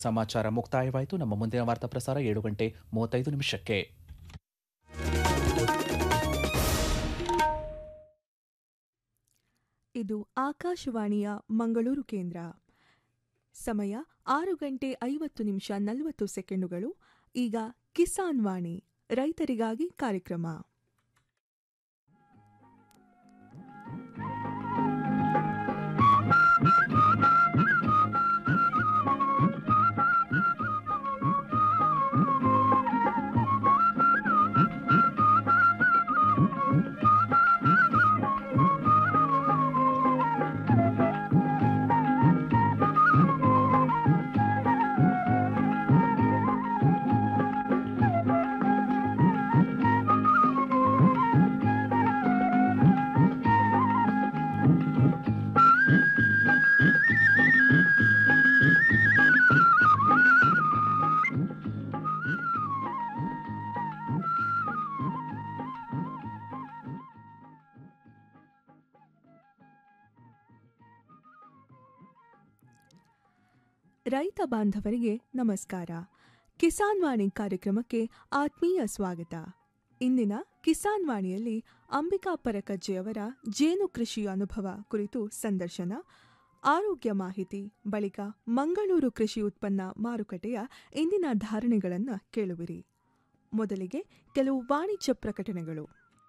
ಸಮಾಚಾರ ಮುಕ್ತಾಯವಾಯಿತು ನಮ್ಮ ಮುಂದಿನ ವಾರ್ತಾ ಪ್ರಸಾರ ಏಳು ಗಂಟೆ ಮೂವತ್ತೈದು ನಿಮಿಷಕ್ಕೆ ಇದು ಆಕಾಶವಾಣಿಯ ಮಂಗಳೂರು ಕೇಂದ್ರ ಸಮಯ ಆರು ಗಂಟೆ ಐವತ್ತು ನಿಮಿಷ ನಲವತ್ತು ಸೆಕೆಂಡುಗಳು ಈಗ ಕಿಸಾನ್ ವಾಣಿ ರೈತರಿಗಾಗಿ ಕಾರ್ಯಕ್ರಮ ರೈತ ಬಾಂಧವರಿಗೆ ನಮಸ್ಕಾರ ಕಿಸಾನ್ ವಾಣಿ ಕಾರ್ಯಕ್ರಮಕ್ಕೆ ಆತ್ಮೀಯ ಸ್ವಾಗತ ಇಂದಿನ ಕಿಸಾನ್ ವಾಣಿಯಲ್ಲಿ ಅಂಬಿಕಾ ಪರಕಜ್ಜೆಯವರ ಜೇನು ಕೃಷಿ ಅನುಭವ ಕುರಿತು ಸಂದರ್ಶನ ಆರೋಗ್ಯ ಮಾಹಿತಿ ಬಳಿಕ ಮಂಗಳೂರು ಕೃಷಿ ಉತ್ಪನ್ನ ಮಾರುಕಟ್ಟೆಯ ಇಂದಿನ ಧಾರಣೆಗಳನ್ನು ಕೇಳುವಿರಿ ಮೊದಲಿಗೆ ಕೆಲವು ವಾಣಿಜ್ಯ ಪ್ರಕಟಣೆಗಳು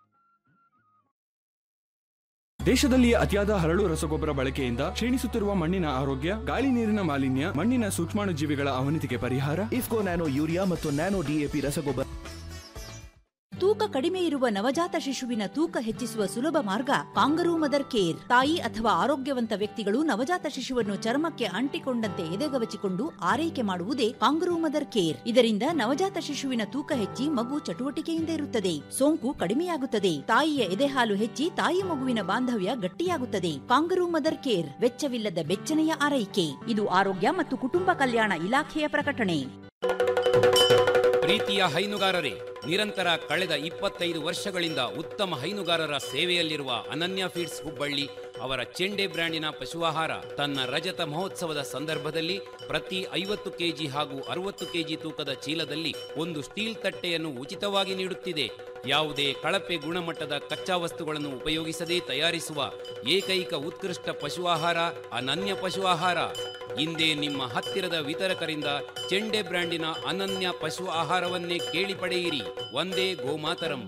ದೇಶದಲ್ಲಿ ಅತಿಯಾದ ಹರಳು ರಸಗೊಬ್ಬರ ಬಳಕೆಯಿಂದ ಕ್ಷೀಣಿಸುತ್ತಿರುವ ಮಣ್ಣಿನ ಆರೋಗ್ಯ ಗಾಳಿ ನೀರಿನ ಮಾಲಿನ್ಯ ಮಣ್ಣಿನ ಸೂಕ್ಷ್ಮಾಣುಜೀವಿಗಳ ಅವನತಿಗೆ ಪರಿಹಾರ ಇಫ್ಕೋ ನ್ಯಾನೋ ಯೂರಿಯಾ ಮತ್ತು ನ್ಯಾನೋ ಡಿಎಪಿ ರಸಗೊಬ್ಬರ ತೂಕ ಕಡಿಮೆ ಇರುವ ನವಜಾತ ಶಿಶುವಿನ ತೂಕ ಹೆಚ್ಚಿಸುವ ಸುಲಭ ಮಾರ್ಗ ಕಾಂಗರೂ ಮದರ್ ಕೇರ್ ತಾಯಿ ಅಥವಾ ಆರೋಗ್ಯವಂತ ವ್ಯಕ್ತಿಗಳು ನವಜಾತ ಶಿಶುವನ್ನು ಚರ್ಮಕ್ಕೆ ಅಂಟಿಕೊಂಡಂತೆ ಎದೆಗವಚಿಕೊಂಡು ಆರೈಕೆ ಮಾಡುವುದೇ ಕಾಂಗರೂ ಮದರ್ ಕೇರ್ ಇದರಿಂದ ನವಜಾತ ಶಿಶುವಿನ ತೂಕ ಹೆಚ್ಚಿ ಮಗು ಚಟುವಟಿಕೆಯಿಂದ ಇರುತ್ತದೆ ಸೋಂಕು ಕಡಿಮೆಯಾಗುತ್ತದೆ ತಾಯಿಯ ಎದೆಹಾಲು ಹೆಚ್ಚಿ ತಾಯಿ ಮಗುವಿನ ಬಾಂಧವ್ಯ ಗಟ್ಟಿಯಾಗುತ್ತದೆ ಕಾಂಗರೂ ಮದರ್ ಕೇರ್ ವೆಚ್ಚವಿಲ್ಲದ ಬೆಚ್ಚನೆಯ ಆರೈಕೆ ಇದು ಆರೋಗ್ಯ ಮತ್ತು ಕುಟುಂಬ ಕಲ್ಯಾಣ ಇಲಾಖೆಯ ಪ್ರಕಟಣೆ ಪ್ರೀತಿಯ ಹೈನುಗಾರರೇ ನಿರಂತರ ಕಳೆದ ಇಪ್ಪತ್ತೈದು ವರ್ಷಗಳಿಂದ ಉತ್ತಮ ಹೈನುಗಾರರ ಸೇವೆಯಲ್ಲಿರುವ ಅನನ್ಯ ಫೀಡ್ಸ್ ಹುಬ್ಬಳ್ಳಿ ಅವರ ಚೆಂಡೆ ಬ್ರ್ಯಾಂಡಿನ ಪಶುಆಹಾರ ತನ್ನ ರಜತ ಮಹೋತ್ಸವದ ಸಂದರ್ಭದಲ್ಲಿ ಪ್ರತಿ ಐವತ್ತು ಕೆಜಿ ಹಾಗೂ ಅರವತ್ತು ಕೆಜಿ ತೂಕದ ಚೀಲದಲ್ಲಿ ಒಂದು ಸ್ಟೀಲ್ ತಟ್ಟೆಯನ್ನು ಉಚಿತವಾಗಿ ನೀಡುತ್ತಿದೆ ಯಾವುದೇ ಕಳಪೆ ಗುಣಮಟ್ಟದ ಕಚ್ಚಾ ವಸ್ತುಗಳನ್ನು ಉಪಯೋಗಿಸದೇ ತಯಾರಿಸುವ ಏಕೈಕ ಉತ್ಕೃಷ್ಟ ಪಶು ಆಹಾರ ಅನನ್ಯ ಪಶು ಆಹಾರ ಇಂದೇ ನಿಮ್ಮ ಹತ್ತಿರದ ವಿತರಕರಿಂದ ಚೆಂಡೆ ಬ್ರ್ಯಾಂಡಿನ ಅನನ್ಯ ಪಶು ಆಹಾರವನ್ನೇ ಕೇಳಿ ಪಡೆಯಿರಿ ಒಂದೇ ಗೋಮಾತರಂ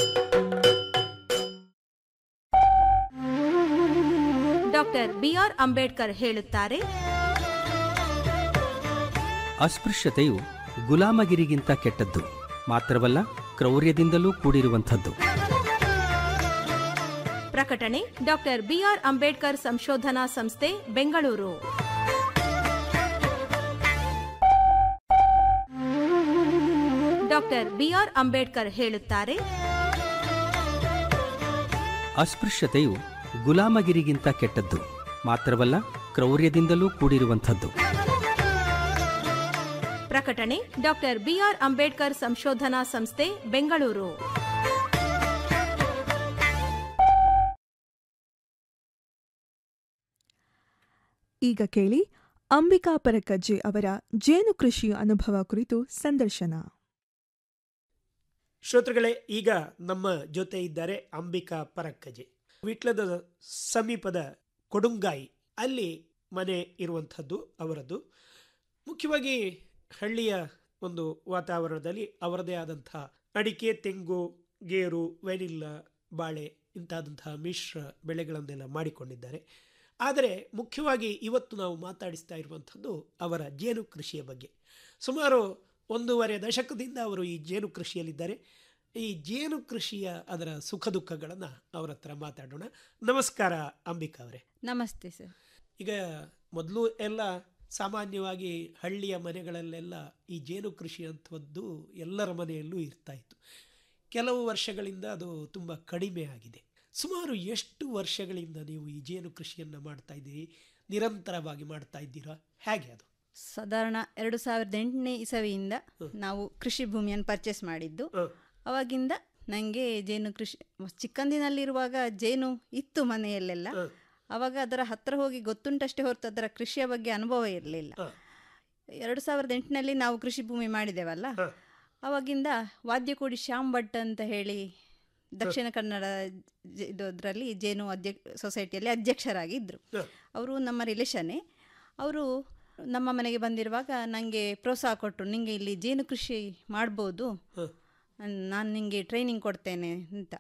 ಡಾಕ್ಟರ್ ಬಿಆರ್ ಅಂಬೇಡ್ಕರ್ ಹೇಳುತ್ತಾರೆ ಅಸ್ಪೃಶ್ಯತೆಯು ಗುಲಾಮಗಿರಿಗಿಂತ ಕೆಟ್ಟದ್ದು ಮಾತ್ರವಲ್ಲ ಕ್ರೌರ್ಯದಿಂದಲೂ ಕೂಡಿರುವಂಥದ್ದು ಪ್ರಕಟಣೆ ಡಾಕ್ಟರ್ ಬಿಆರ್ ಅಂಬೇಡ್ಕರ್ ಸಂಶೋಧನಾ ಸಂಸ್ಥೆ ಬೆಂಗಳೂರು ಡಾಕ್ಟರ್ ಬಿಆರ್ ಅಂಬೇಡ್ಕರ್ ಹೇಳುತ್ತಾರೆ ಅಸ್ಪೃಶ್ಯತೆಯು ಗುಲಾಮಗಿರಿಗಿಂತ ಕೆಟ್ಟದ್ದು ಮಾತ್ರವಲ್ಲ ಕ್ರೌರ್ಯದಿಂದಲೂ ಕೂಡಿರುವಂಥದ್ದು ಪ್ರಕಟಣೆ ಡಾಕ್ಟರ್ ಬಿಆರ್ ಅಂಬೇಡ್ಕರ್ ಸಂಶೋಧನಾ ಸಂಸ್ಥೆ ಬೆಂಗಳೂರು ಈಗ ಕೇಳಿ ಅಂಬಿಕಾ ಪರಕಜ್ಜೆ ಅವರ ಜೇನು ಕೃಷಿ ಅನುಭವ ಕುರಿತು ಸಂದರ್ಶನ ಶ್ರೋತೃಗಳೇ ಈಗ ನಮ್ಮ ಜೊತೆ ಇದ್ದಾರೆ ಅಂಬಿಕಾ ಪರಕ್ಕಜೆ ವಿಟ್ಲದ ಸಮೀಪದ ಕೊಡುಂಗಾಯಿ ಅಲ್ಲಿ ಮನೆ ಇರುವಂಥದ್ದು ಅವರದ್ದು ಮುಖ್ಯವಾಗಿ ಹಳ್ಳಿಯ ಒಂದು ವಾತಾವರಣದಲ್ಲಿ ಅವರದೇ ಆದಂಥ ಅಡಿಕೆ ತೆಂಗು ಗೇರು ವೆನಿಲ್ಲ ಬಾಳೆ ಇಂತಾದಂತಹ ಮಿಶ್ರ ಬೆಳೆಗಳನ್ನೆಲ್ಲ ಮಾಡಿಕೊಂಡಿದ್ದಾರೆ ಆದರೆ ಮುಖ್ಯವಾಗಿ ಇವತ್ತು ನಾವು ಮಾತಾಡಿಸ್ತಾ ಇರುವಂಥದ್ದು ಅವರ ಜೇನು ಕೃಷಿಯ ಬಗ್ಗೆ ಸುಮಾರು ಒಂದೂವರೆ ದಶಕದಿಂದ ಅವರು ಈ ಜೇನು ಕೃಷಿಯಲ್ಲಿದ್ದಾರೆ ಈ ಜೇನು ಕೃಷಿಯ ಅದರ ಸುಖ ದುಃಖಗಳನ್ನು ಅವರ ಹತ್ರ ಮಾತಾಡೋಣ ನಮಸ್ಕಾರ ಅಂಬಿಕಾ ಅವರೇ ನಮಸ್ತೆ ಸರ್ ಈಗ ಮೊದಲು ಎಲ್ಲ ಸಾಮಾನ್ಯವಾಗಿ ಹಳ್ಳಿಯ ಮನೆಗಳಲ್ಲೆಲ್ಲ ಈ ಜೇನು ಕೃಷಿ ಅಂಥದ್ದು ಎಲ್ಲರ ಮನೆಯಲ್ಲೂ ಇರ್ತಾ ಇತ್ತು ಕೆಲವು ವರ್ಷಗಳಿಂದ ಅದು ತುಂಬ ಕಡಿಮೆ ಆಗಿದೆ ಸುಮಾರು ಎಷ್ಟು ವರ್ಷಗಳಿಂದ ನೀವು ಈ ಜೇನು ಕೃಷಿಯನ್ನು ಮಾಡ್ತಾ ಇದ್ದೀರಿ ನಿರಂತರವಾಗಿ ಮಾಡ್ತಾ ಇದ್ದೀರಾ ಹೇಗೆ ಅದು ಸಾಧಾರಣ ಎರಡು ಸಾವಿರದ ಎಂಟನೇ ಇಸವಿಯಿಂದ ನಾವು ಕೃಷಿ ಭೂಮಿಯನ್ನು ಪರ್ಚೇಸ್ ಮಾಡಿದ್ದು ಅವಾಗಿಂದ ನನಗೆ ಜೇನು ಕೃಷಿ ಚಿಕ್ಕಂದಿನಲ್ಲಿರುವಾಗ ಜೇನು ಇತ್ತು ಮನೆಯಲ್ಲೆಲ್ಲ ಅವಾಗ ಅದರ ಹತ್ರ ಹೋಗಿ ಗೊತ್ತುಂಟಷ್ಟೇ ಹೊರತು ಅದರ ಕೃಷಿಯ ಬಗ್ಗೆ ಅನುಭವ ಇರಲಿಲ್ಲ ಎರಡು ಸಾವಿರದ ಎಂಟನಲ್ಲಿ ನಾವು ಕೃಷಿ ಭೂಮಿ ಮಾಡಿದೆವಲ್ಲ ಅವಾಗಿಂದ ವಾದ್ಯಕೋಡಿ ಶ್ಯಾಮ್ ಭಟ್ ಅಂತ ಹೇಳಿ ದಕ್ಷಿಣ ಕನ್ನಡ ಜ- ಇದು ಇದರಲ್ಲಿ ಜೇನು ಅಧ್ಯಕ್ಷ ಸೊಸೈಟಿಯಲ್ಲಿ ಅಧ್ಯಕ್ಷರಾಗಿದ್ದರು ಅವರು ನಮ್ಮ ರಿಲೇಷನ್ನೇ ಅವರು ನಮ್ಮ ಮನೆಗೆ ಬಂದಿರುವಾಗ ನನಗೆ ಪ್ರೋತ್ಸಾಹ ಕೊಟ್ಟರು ನಿಮಗೆ ಇಲ್ಲಿ ಜೇನು ಕೃಷಿ ಮಾಡ್ಬೋದು ನಾನು ನಿಮಗೆ ಟ್ರೈನಿಂಗ್ ಕೊಡ್ತೇನೆ ಅಂತ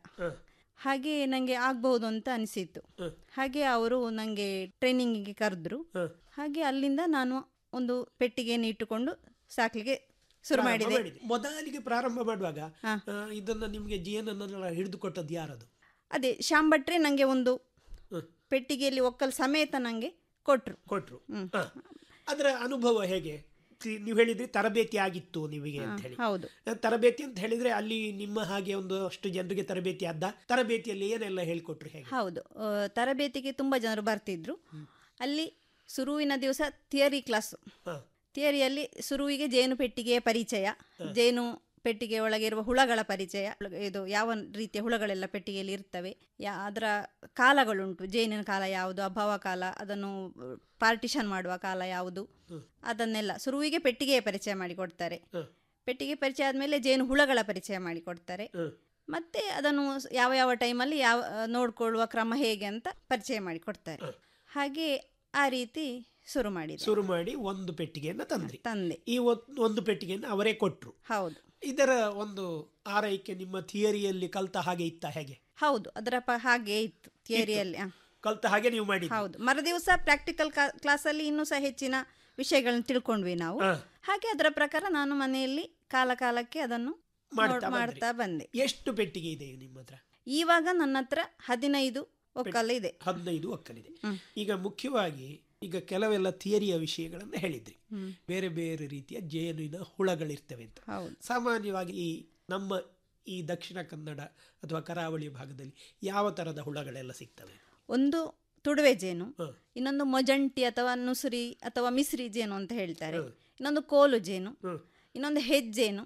ಹಾಗೆ ನನಗೆ ಆಗ್ಬೋದು ಅಂತ ಅನಿಸಿತ್ತು ಹಾಗೆ ಅವರು ನನಗೆ ಟ್ರೈನಿಂಗಿಗೆ ಕರೆದ್ರು ಹಾಗೆ ಅಲ್ಲಿಂದ ನಾನು ಒಂದು ಪೆಟ್ಟಿಗೆಯನ್ನು ಇಟ್ಟುಕೊಂಡು ಸಾಕ್ಲಿಕ್ಕೆ ಶುರು ಪ್ರಾರಂಭ ಮಾಡಿದೆ ಮಾಡಿದೆ. ಮೊದಲಿಗೆ ಪ್ರಾರಂಭ ಮಾಡುವಾಗ ಆ, ಇದನ್ನ ನಿಮ್ಗೆ ಜೇನನ್ನೆಲ್ಲ ಹಿಡಿದು ಕೊಟ್ಟದ್ದು ಯಾರದು ಅದೇ ಶ್ಯಾಮ್ ಭಟ್ರೆ ನನಗೆ ಒಂದು ಪೆಟ್ಟಿಗೆಯಲ್ಲಿ ಒಕ್ಕಲ್ ಸಮೇತ ನನಗೆ ಕೊಟ್ಟರು ಕೊಟ್ರು ಹ. ಅದರ ಅನುಭವ ಹೇಗೆ ತಿ- ನೀವು ಹೇಳಿದ್ರಿ ತರಬೇತಿ ಆಗಿತ್ತು ನಿಮಗೆ ಅಂತ ಹೇಳಿ ಹೌದು ಆ, ತರಬೇತಿ ಅಂತ ಹೇಳಿದ್ರೆ ಅಲ್ಲಿ ನಿಮ್ಮ ಹಾಗೆ ಒಂದು ಅಷ್ಟು ಜನರಿಗೆ ತರಬೇತಿ ಆದ ತರಬೇತಿಯಲ್ಲಿ ಏನೆಲ್ಲ ಹೇಳ್ಕೊಟ್ರು ಹೇಗೆ ಹೌದು ಆ, ತರಬೇತಿಗೆ ತುಂಬ ಜನರು ಬರ್ತಿದ್ರು ಅಲ್ಲಿ ಸುರುವಿನ ದಿವಸ ಥಿಯರಿ ಕ್ಲಾಸು ಥಿಯರಿಯಲ್ಲಿ ಸುರುವಿಗೆ ಜೇನು ಪೆಟ್ಟಿಗೆಯ ಪರಿಚಯ ಜೇನು ಪೆಟ್ಟಿಗೆ ಒಳಗೆ ಇರುವ ಹುಳಗಳ ಪರಿಚಯ ಇದು ಯಾವ ರೀತಿಯ ಹುಳಗಳೆಲ್ಲ ಪೆಟ್ಟಿಗೆಯಲ್ಲಿ ಇರ್ತವೆ ಯಾ ಅದರ ಕಾಲಗಳುಂಟು ಜೇನಿನ ಕಾಲ ಯಾವುದು ಅಭಾವ ಕಾಲ ಅದನ್ನು ಪಾರ್ಟಿಷನ್ ಮಾಡುವ ಕಾಲ ಯಾವುದು ಅದನ್ನೆಲ್ಲ ಸುರುವಿಗೆ ಪೆಟ್ಟಿಗೆಯ ಪರಿಚಯ ಮಾಡಿಕೊಡ್ತಾರೆ ಪೆಟ್ಟಿಗೆ ಪರಿಚಯ ಆದಮೇಲೆ ಜೇನು ಹುಳಗಳ ಪರಿಚಯ ಮಾಡಿಕೊಡ್ತಾರೆ ಮತ್ತೆ ಅದನ್ನು ಸ್- ಯಾವ ಯಾವ ಟೈಮಲ್ಲಿ ಯಾವ ಆ, ನೋಡ್ಕೊಳ್ಳುವ ಕ್ರಮ ಹೇಗೆ ಅಂತ ಪರಿಚಯ ಮಾಡಿಕೊಡ್ತಾರೆ ಹಾಗೆ ಆ ರೀತಿ ಶುರು ಮಾಡಿದೆ ಶುರು ಮಾಡಿ ಒಂದು ಪೆಟ್ಟಿಗೆಯನ್ನ ತಂದ್ರಿ ತಂದೆ ಈ ಒತ್- ಒಂದು ಪೆಟ್ಟಿಗೆಯನ್ನು ಅವರೇ ಕೊಟ್ರು ಹೌದು ಇದರ ಒಂದು ಆರೈಕೆ ನಿಮ್ಮ ಥಿಯರಿಯಲ್ಲಿ ಕಲ್ತ ಹಾಗೆ ಇತ್ತ ಹೇಗೆ ಹೌದು ಅದರ ಪ ಹಾಗೆ ಇತ್ತು ಥಿಯರಿಯಲ್ಲಿ ಆ. ಕಲ್ತ ಹಾಗೆ ನೀವು ಮಾಡಿ ಹೌದು ಮರುದಿವಸ ಪ್ರಾಕ್ಟಿಕಲ್ ಕ್ಲಾಸಲ್ಲಿ ಇನ್ನೂ ಸಹ ಹೆಚ್ಚಿನ ವಿಷಯಗಳನ್ನು ತಿಳ್ಕೊಂಡ್ವಿ ನಾವು ಹಾಗೆ ಅದರ ಪ್ರಕಾರ ನಾನು ಮನೆಯಲ್ಲಿ ಕಾಲ ಕಾಲಕ್ಕೆ ಅದನ್ನು ಮಾಡ್ತಾ ನೋಡ್- ಬಂದ್ರಿ. ಮಾಡ್ತಾ ಬಂದೆ ಎಷ್ಟು ಪೆಟ್ಟಿಗೆ ಇದೆ ನಿಮ್ಮ ಹತ್ರ ಇವಾಗ ನನ್ನ ಹತ್ರ ಹದಿನೈದು ಒಕ್ಕಲು ಇದೆ ಹದಿನೈದು ಒಕ್ಕಲಿದೆ ಈಗ ಮುಖ್ಯವಾಗಿ ಈಗ ಕೆಲವೆಲ್ಲ ಥಿಯರಿಯ ವಿಷಯಗಳನ್ನು ಹೇಳಿದ್ರಿ ಬೇರೆ ಬೇರೆ ರೀತಿಯ ಜೇನಿನ ಹುಳಗಳಿರ್ತವೆ ಅಂತ ಹೌದು ಸಾಮಾನ್ಯವಾಗಿ ಈ ನಮ್ಮ ಈ ದಕ್ಷಿಣ ಕನ್ನಡ ಅಥವಾ ಕರಾವಳಿ ಭಾಗದಲ್ಲಿ ಯಾವ ತರದ ಹುಳಗಳೆಲ್ಲ ಸಿಗ್ತವೆ ಒಂದು ತುಡುವೆ ಜೇನು ಇನ್ನೊಂದು ಮೊಜಂಟಿ ಅಥವಾ ನುಸುರಿ ಅಥವಾ ಮಿಸ್ರಿ ಜೇನು ಅಂತ ಹೇಳ್ತಾರೆ ಇನ್ನೊಂದು ಕೋಲು ಜೇನು ಇನ್ನೊಂದು ಹೆಜ್ಜೇನು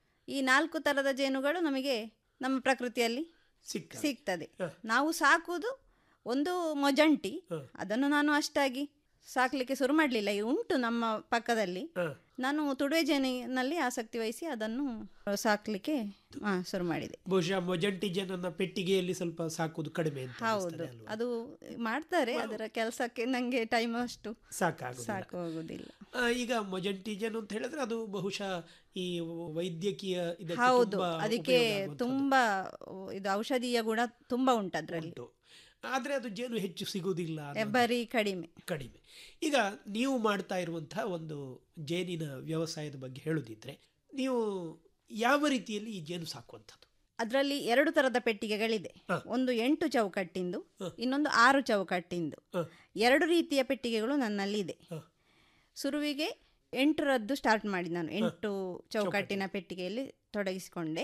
ಈ ನಾಲ್ಕು ತರದ ಜೇನುಗಳು ನಮಗೆ ನಮ್ಮ ಪ್ರಕೃತಿಯಲ್ಲಿ ಸಿಗ್ತದೆ ನಾವು ಸಾಕುವುದು ಒಂದು ಮೊಜಂಟಿ ಅದನ್ನು ನಾನು ಅಷ್ಟಾಗಿ ಸಾಕ್ಲಿಕ್ಕೆ ಶುರು ಮಾಡಲಿಲ್ಲ ಉಂಟು ನಮ್ಮ ಪಕ್ಕದಲ್ಲಿ ನಾನು ತುಡುವೆ ಜೇನಿನಲ್ಲಿ ಆಸಕ್ತಿ ವಹಿಸಿ ಅದನ್ನು ಸಾಕ್ಲಿಕ್ಕೆ ಆ, ಶುರು ಮಾಡಿದೆ ಬಹುಶಃ ಮೊಜಂಟಿ ಜನನ ಪೆಟ್ಟಿಗೆಯಲ್ಲಿ ಸ್ವಲ್ಪ ಸಾಕುವುದು ಕಡಿಮೆ ಅಂತ ಹೌದು ಅನಿಸ್ತದೆ ಅಲ್ವಾ? ಅದು ಮಾಡ್ತಾರೆ ಅದರ ಕೆಲಸಕ್ಕೆ ನಂಗೆ ಟೈಮ್ ಅಷ್ಟು ಸಾಕಾಗುದಿಲ್ಲ. ಸಾಕು ಹೋಗುದಿಲ್ಲ ಆ, ಈಗ ಮೊಜಂಟಿ ಜೇನು ಅಂತ ಹೇಳಿದ್ರೆ ಅದು ಬಹುಶಃ ಈ ವೈದ್ಯಕೀಯ ಇದಕ್ಕೆ ಹೌದು ತುಂಬಾ ಅದಕ್ಕೆ ಉಪಯೋಗ ಆಗುವಂಥದ್ದು. ತುಂಬಾ ಇದು ಔಷಧೀಯ ಗುಣ ತುಂಬಾ ಉಂಟು ಅದರಲ್ಲಿ ಆದ್ರೆ ಅದು ಜೇನು ಹೆಚ್ಚು ಸಿಗುವುದಿಲ್ಲ ಅನ್ನೋದು ಬರೀ ಕಡಿಮೆ ಕಡಿಮೆ ಈಗ ನೀವು ಮಾಡ್ತಾ ಇರುವಂತಹ ಒಂದು ಜೇನಿನ ವ್ಯವಸಾಯದ ಬಗ್ಗೆ ಹೇಳುದಿದ್ರೆ ನೀವು ಯಾವ ರೀತಿಯಲ್ಲಿ ಈ ಜೇನು ಸಾಕುವಂಥದ್ದು ಅದರಲ್ಲಿ ಎರಡು ತರದ ಪೆಟ್ಟಿಗೆಗಳಿದೆ ಒಂದು ಎಂಟು ಚೌಕಟ್ಟಿಂದು ಇನ್ನೊಂದು ಆರು ಚೌಕಟ್ಟಿಂದು ಎರಡು ರೀತಿಯ ಪೆಟ್ಟಿಗೆಗಳು ನನ್ನಲ್ಲಿ ಇದೆ ಸುರುವಿಗೆ ಎಂಟರದ್ದು ಸ್ಟಾರ್ಟ್ ಮಾಡಿ ನಾನು ಎಂಟು ಚೌಕಟ್ಟಿನ ಪೆಟ್ಟಿಗೆಯಲ್ಲಿ ತೊಡಗಿಸಿಕೊಂಡೆ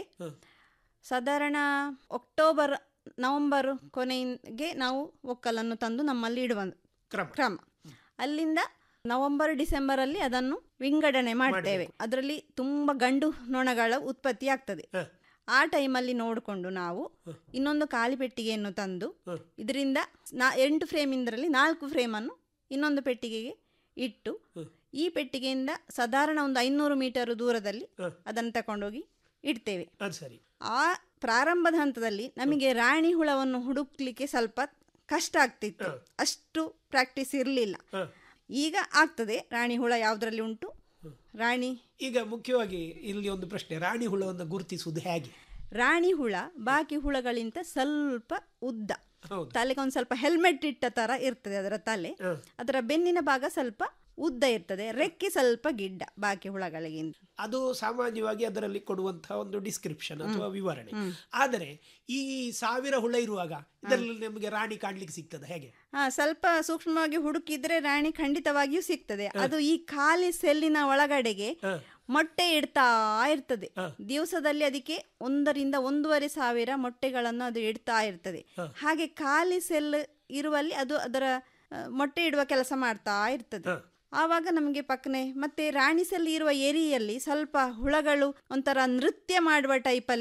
ಸಾಧಾರಣ ಅಕ್ಟೋಬರ್ ನವೆಂಬರ್ ಕೊನೆಗೆ ನಾವು ಒಕ್ಕಲನ್ನು ತಂದು ನಮ್ಮಲ್ಲಿ ಇಡುವ ಕ್ರಮ ಅಲ್ಲಿಂದ ನವೆಂಬರ್ ಡಿಸೆಂಬರ್ ಅಲ್ಲಿ ಅದನ್ನು ವಿಂಗಡಣೆ ಮಾಡ್ತೇವೆ ಅದರಲ್ಲಿ ತುಂಬಾ ಗಂಡು ನೊಣಗಳ ಉತ್ಪತ್ತಿ ಆಗ್ತದೆ ಆ ಟೈಮಲ್ಲಿ ನೋಡಿಕೊಂಡು ನಾವು ಇನ್ನೊಂದು ಖಾಲಿ ಪೆಟ್ಟಿಗೆಯನ್ನು ತಂದು ಇದರಿಂದ ನಾ ಎಂಟು ಫ್ರೇಮ್ ಇಂದರಲ್ಲಿ ನಾಲ್ಕು ಫ್ರೇಮನ್ನು ಇನ್ನೊಂದು ಪೆಟ್ಟಿಗೆಗೆ ಇಟ್ಟು ಈ ಪೆಟ್ಟಿಗೆಯಿಂದ ಸಾಧಾರಣ ಒಂದು ಐನೂರು ಮೀಟರ್ ದೂರದಲ್ಲಿ ಅದನ್ನು ತಕೊಂಡೋಗಿ ಇಡ್ತೇವೆ ಅದು ಸರಿ ಆ ಪ್ರಾರಂಭದ ಹಂತದಲ್ಲಿ ನಮಗೆ ರಾಣಿ ಹುಳವನ್ನು ಹುಡುಕ್ಲಿಕ್ಕೆ ಸ್ವಲ್ಪ ಕಷ್ಟ ಆಗ್ತಿತ್ತು ಅಷ್ಟು ಪ್ರಾಕ್ಟೀಸ್ ಇರಲಿಲ್ಲ ಈಗ ಆಗ್ತದೆ ರಾಣಿ ಹುಳ ಯಾವುದರಲ್ಲಿ ಉಂಟು ರಾಣಿ ಈಗ ಮುಖ್ಯವಾಗಿ ಇಲ್ಲಿ ಒಂದು ಪ್ರಶ್ನೆ ರಾಣಿ ಹುಳವನ್ನು ಗುರುತಿಸುವುದು ಹೇಗೆ ರಾಣಿ ಹುಳ ಬಾಕಿ ಹುಳಗಳಿಂದ ಸ್ವಲ್ಪ ಉದ್ದ ತಲೆಗೆ ಒಂದು ಸ್ವಲ್ಪ ಹೆಲ್ಮೆಟ್ ಇಟ್ಟ ತರ ಇರ್ತದೆ ಅದರ ತಲೆ ಅದರ ಬೆನ್ನಿನ ಭಾಗ ಸ್ವಲ್ಪ ಉದ್ದ ಇರ್ತದೆ ರೆಕ್ಕೆ ಸ್ವಲ್ಪ ಗಿಡ್ಡ ಬಾಕಿ ಹುಳಗಳಿಗಿಂತ ಅದು ಸಾಮಾನ್ಯವಾಗಿ ಅದರಲ್ಲಿ ಕೊಡುವಂತಹ ಒಂದು ಡಿಸ್ಕ್ರಿಪ್ಷನ್ ಅಥವಾ ವಿವರಣೆ ಆದರೆ ಈ ಸಾವಿರ ಹುಳ ಇರುವಾಗ ಇದರಲ್ಲಿ ನಮಗೆ ರಾಣಿ ಕಾಣ್ಲಿಕ್ಕೆ ಸಿಗ್ತದೆ ಹೇಗೆ ಹಾ ಸ್ವಲ್ಪ ಸೂಕ್ಷ್ಮವಾಗಿ ಹುಡುಕಿದ್ರೆ ರಾಣಿ ಖಂಡಿತವಾಗಿಯೂ ಸಿಗ್ತದೆ ಅದು ಈ ಖಾಲಿ ಸೆಲ್ಲಿನ ಒಳಗಡೆಗೆ ಮೊಟ್ಟೆ ಇಡ್ತಾ ಇರ್ತದೆ ದಿವಸದಲ್ಲಿ ಅದಕ್ಕೆ ಒಂದರಿಂದ ಒಂದೂವರೆ ಸಾವಿರ ಮೊಟ್ಟೆಗಳನ್ನು ಅದು ಇಡ್ತಾ ಇರ್ತದೆ ಹಾಗೆ ಖಾಲಿ ಸೆಲ್ ಇರುವಲ್ಲಿ ಅದು ಅದರ ಆ, ಮೊಟ್ಟೆ ಇಡುವ ಕೆಲಸ ಮಾಡ್ತಾ ಇರ್ತದೆ ಆವಾಗ ನಮಗೆ ಪಕ್ಕನೆ ಮತ್ತೆ ರಾಣಿ ಸೆಲ್ ಇರುವ ಏರಿಯಲ್ಲಿ ಸ್ವಲ್ಪ ಹುಳಗಳು ಒಂಥರ ನೃತ್ಯ ಮಾಡುವ ಟೈಪಲ್ಲಿ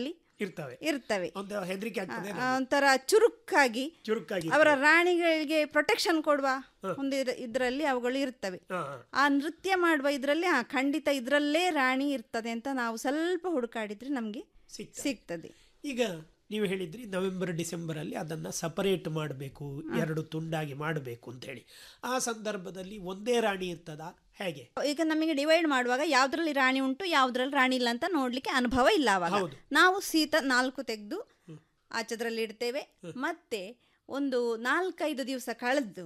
ಇರ್ತವೆ ಇರ್ತವೆ ಒಂದು ಹೆದರಿಕೆ ಆಗ್ತದೆ ಆ, ಒಂಥರ ಚುರುಕಾಗಿ ಚುರುಕಾಗಿ ಅವರ ರಾಣಿಗಳಿಗೆ ಪ್ರೊಟೆಕ್ಷನ್ ಕೊಡುವ ಒಂದು ಇದ್ರ- ಇದ್ರಲ್ಲಿ ಅವುಗಳು ಇರ್ತವೆ ಹಾ, ಹಾ. ಆ ನೃತ್ಯ ಮಾಡುವ ಇದರಲ್ಲಿ ಖಂಡಿತ ಇದರಲ್ಲೇ ರಾಣಿ ಇರ್ತದೆ ಅಂತ ನಾವು ಸ್ವಲ್ಪ ಹುಡುಕಾಡಿದ್ರೆ ನಮಗೆ ಸಿಗ್ತದೆ. ಸಿಗ್ತದೆ ಈಗ ನೀವು ಹೇಳಿದ್ರಿ ನವೆಂಬರ್ ಡಿಸೆಂಬರ್ ಅಲ್ಲಿ ಅದನ್ನ ಸಪರೇಟ್ ಮಾಡಬೇಕು ಎರಡು ತುಂಡಾಗಿ ಮಾಡಬೇಕು ಅಂತ ಹೇಳಿ ಆ ಸಂದರ್ಭದಲ್ಲಿ ಒಂದೇ ರಾಣಿ ಇರ್ತದ ಹೇಗೆ ಈಗ ನಮಗೆ ಡಿವೈಡ್ ಮಾಡುವಾಗ ಯಾವ್ದ್ರಲ್ಲಿ ರಾಣಿ ಉಂಟು ಯಾವ್ದ್ರಲ್ಲಿ ರಾಣಿ ಇಲ್ಲ ಅಂತ ನೋಡ್ಲಿಕ್ಕೆ ಅನುಭವ ಇಲ್ಲ ಅವಾಗ ಹೌದು. ನಾವು ಸೀತ ನಾಲ್ಕು ತೆಗೆದು ಆಚದ್ರಲ್ಲಿ ಇಡ್ತೇವೆ ಮತ್ತೆ ಒಂದು ನಾಲ್ಕೈದು ದಿವಸ ಕಳೆದು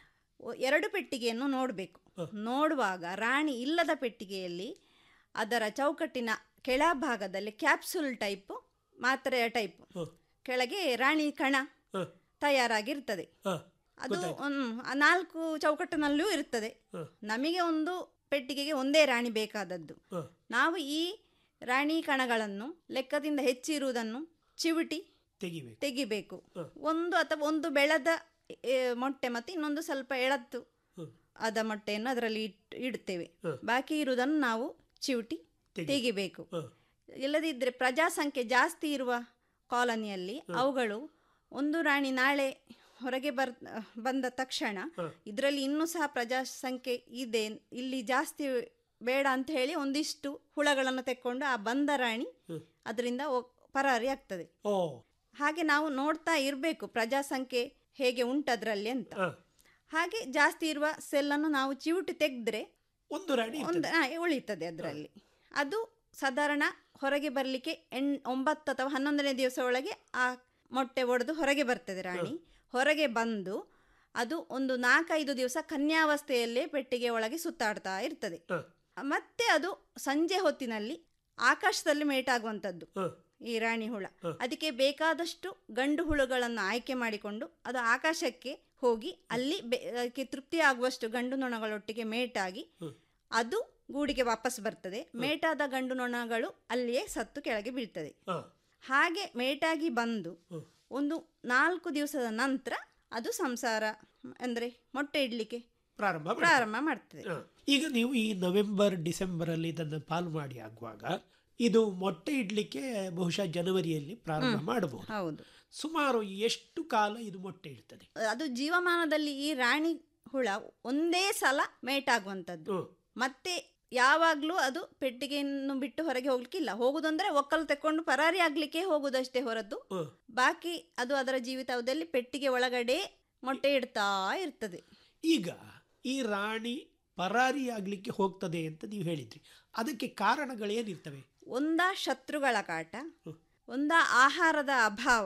ಒ- ಎರಡು ಪೆಟ್ಟಿಗೆಯನ್ನು ನೋಡಬೇಕು ನೋಡುವಾಗ ರಾಣಿ ಇಲ್ಲದ ಪೆಟ್ಟಿಗೆಯಲ್ಲಿ ಅದರ ಚೌಕಟ್ಟಿನ ಕೆಳಭಾಗದಲ್ಲಿ ಕ್ಯಾಪ್ಸುಲ್ ಟೈಪ್ ಮಾತ್ರೆಯ ಟೈಪ್ ಕೆಳಗೆ ರಾಣಿ ಕಣ ತಯಾರಾಗಿರ್ತದೆ ಅದು ಹ್ಮ್, ಆ ನಾಲ್ಕು ಚೌಕಟ್ಟಿನಲ್ಲೂ ಇರ್ತದೆ ನಮಗೆ ಒಂದು ಪೆಟ್ಟಿಗೆಗೆ ಒಂದೇ ರಾಣಿ ಬೇಕಾದದ್ದು ನಾವು ಈ ರಾಣಿ ಕಣಗಳನ್ನು ಲೆಕ್ಕದಿಂದ ಹೆಚ್ಚಿರುವುದನ್ನು ಚಿವುಟಿ ತೆಗಿಬೇಕು ತೆಗಿಬೇಕು ಒಂದು ಅಥವಾ ಒಂದು ಬೆಳೆದ ಎ, ಮೊಟ್ಟೆ ಮತ್ತು ಇನ್ನೊಂದು ಸ್ವಲ್ಪ ಎಳತ್ತು ಅದ ಮೊಟ್ಟೆಯನ್ನು ಅದರಲ್ಲಿ ಇಟ್ಟು ಇಡ್ತೇವೆ ಬಾಕಿ ಇರುವುದನ್ನು ನಾವು ಚಿವುಟಿ ತೆಗಿಬೇಕು ಇಲ್ಲದಿದ್ದರೆ ಪ್ರಜಾಸಂಖ್ಯೆ ಜಾಸ್ತಿ ಇರುವ ಕಾಲನಿಯಲ್ಲಿ ಅವುಗಳು ಒಂದು ರಾಣಿ ನಾಳೆ ಹೊರಗೆ ಬರ್ ಬಂದ ತಕ್ಷಣ ಇದರಲ್ಲಿ ಇನ್ನೂ ಸಹ ಪ್ರಜಾಸಂಖ್ಯೆ ಇದೆ ಇಲ್ಲಿ ಜಾಸ್ತಿ ಬೇಡ ಅಂತ ಹೇಳಿ ಒಂದಿಷ್ಟು ಹುಳಗಳನ್ನು ತೆಕ್ಕೊಂಡು ಆ ಬಂದ ರಾಣಿ ಅದರಿಂದ ಪರಾರಿ ಆಗ್ತದೆ ಓ ಹಾಗೆ ನಾವು ನೋಡ್ತಾ ಇರಬೇಕು ಪ್ರಜಾಸಂಖ್ಯೆ ಹೇಗೆ ಉಂಟದ್ರಲ್ಲಿ ಅಂತ ಹಾಗೆ ಜಾಸ್ತಿ ಇರುವ ಸೆಲ್ಲನ್ನು ನಾವು ಚಿವುಟಿ ತೆಗೆದ್ರೆ ಒಂದು ರಾಣಿ ಒಂದು ಆ, ಉಳಿತದೆ ಅದರಲ್ಲಿ ಅದು ಸಾಧಾರಣ ಹೊರಗೆ ಬರಲಿಕ್ಕೆ ಎಣ್ ಒಂಬತ್ತು ಅಥವಾ ಹನ್ನೊಂದನೇ ದಿವಸ ಒಳಗೆ ಆ ಮೊಟ್ಟೆ ಒಡೆದು ಹೊರಗೆ ಬರ್ತದೆ ರಾಣಿ ಹೊರಗೆ ಬಂದು ಅದು ಒಂದು ನಾಲ್ಕೈದು ದಿವಸ ಕನ್ಯಾವಸ್ಥೆಯಲ್ಲೇ ಪೆಟ್ಟಿಗೆ ಒಳಗೆ ಸುತ್ತಾಡ್ತಾ ಇರ್ತದೆ ಮತ್ತೆ ಅದು ಸಂಜೆ ಹೊತ್ತಿನಲ್ಲಿ ಆಕಾಶದಲ್ಲಿ ಮೇಟಾಗುವಂಥದ್ದು ಈ ರಾಣಿ ಹುಳ ಅದಕ್ಕೆ ಬೇಕಾದಷ್ಟು ಗಂಡು ಹುಳುಗಳನ್ನು ಆಯ್ಕೆ ಮಾಡಿಕೊಂಡು ಅದು ಆಕಾಶಕ್ಕೆ ಹೋಗಿ ಅಲ್ಲಿ ಬೆ- ಅದಕ್ಕೆ ತೃಪ್ತಿ ಆಗುವಷ್ಟು ಗಂಡು ನೊಣಗಳೊಟ್ಟಿಗೆ ಮೇಟಾಗಿ ಅದು ಗೂಡಿಗೆ ವಾಪಸ್ ಬರ್ತದೆ ಮೇಟಾದ ಗಂಡು ನೊಣಗಳು ಅಲ್ಲಿಯೇ ಸತ್ತು ಕೆಳಗೆ ಬೀಳ್ತದೆ ಹಾಗೆ ಮೇಟಾಗಿ ಬಂದು ಒಂದು ನಾಲ್ಕು ದಿವಸದ ನಂತರ ಅದು ಸಂಸಾರ ಅಂದ್ರೆ ಮೊಟ್ಟೆ ಇಡ್ಲಿಕ್ಕೆ ಪ್ರಾರಂಭ ಮಾಡ್ತದೆ. ಪ್ರಾರಂಭ ಮಾಡ್ತದೆ ಹ. ಈಗ ನೀವು ಈ ನವೆಂಬರ್ ಡಿಸೆಂಬರ್ ಅಲ್ಲಿ ಇದನ್ನು ಪಾಲು ಮಾಡಿ ಆಗುವಾಗ ಇದು ಮೊಟ್ಟೆ ಇಡ್ಲಿಕ್ಕೆ ಬಹುಶಃ ಜನವರಿಯಲ್ಲಿ ಪ್ರಾರಂಭ ಮಾಡಬಹುದು ಹೌದು ಸುಮಾರು ಎಷ್ಟು ಕಾಲ ಇದು ಮೊಟ್ಟೆ ಇಡ್ತದೆ ಅದು ಜೀವಮಾನದಲ್ಲಿ ಈ ರಾಣಿ ಹುಳ ಒಂದೇ ಸಲ ಮೇಟಾಗುವಂಥದ್ದು ಮತ್ತೆ ಯಾವಾಗಲೂ ಅದು ಪೆಟ್ಟಿಗೆಯನ್ನು ಬಿಟ್ಟು ಹೊರಗೆ ಹೋಗ್ಲಿಕ್ಕಿಲ್ಲ ಹೋಗುದಂದ್ರೆ ಒಕ್ಕಲು ತೆಕ್ಕೊಂಡು ಪರಾರಿ ಆಗ್ಲಿಕ್ಕೆ ಹೋಗುದಷ್ಟೇ ಹೊರತು ಬಾಕಿ ಅದು ಅದರ ಜೀವಿತಾವಧಿಯಲ್ಲಿ ಪೆಟ್ಟಿಗೆ ಒಳಗಡೆ ಮೊಟ್ಟೆ ಇಡ್ತಾ ಇರ್ತದೆ ಈಗ ಈ ರಾಣಿ ಪರಾರಿ ಆಗ್ಲಿಕ್ಕೆ ಹೋಗ್ತದೆ ಅಂತ ನೀವು ಹೇಳಿದ್ರಿ ಅದಕ್ಕೆ ಕಾರಣಗಳೇನಿರ್ತವೆ ಒಂದ ಶತ್ರುಗಳ ಕಾಟ ಒಂದ ಆಹಾರದ ಅಭಾವ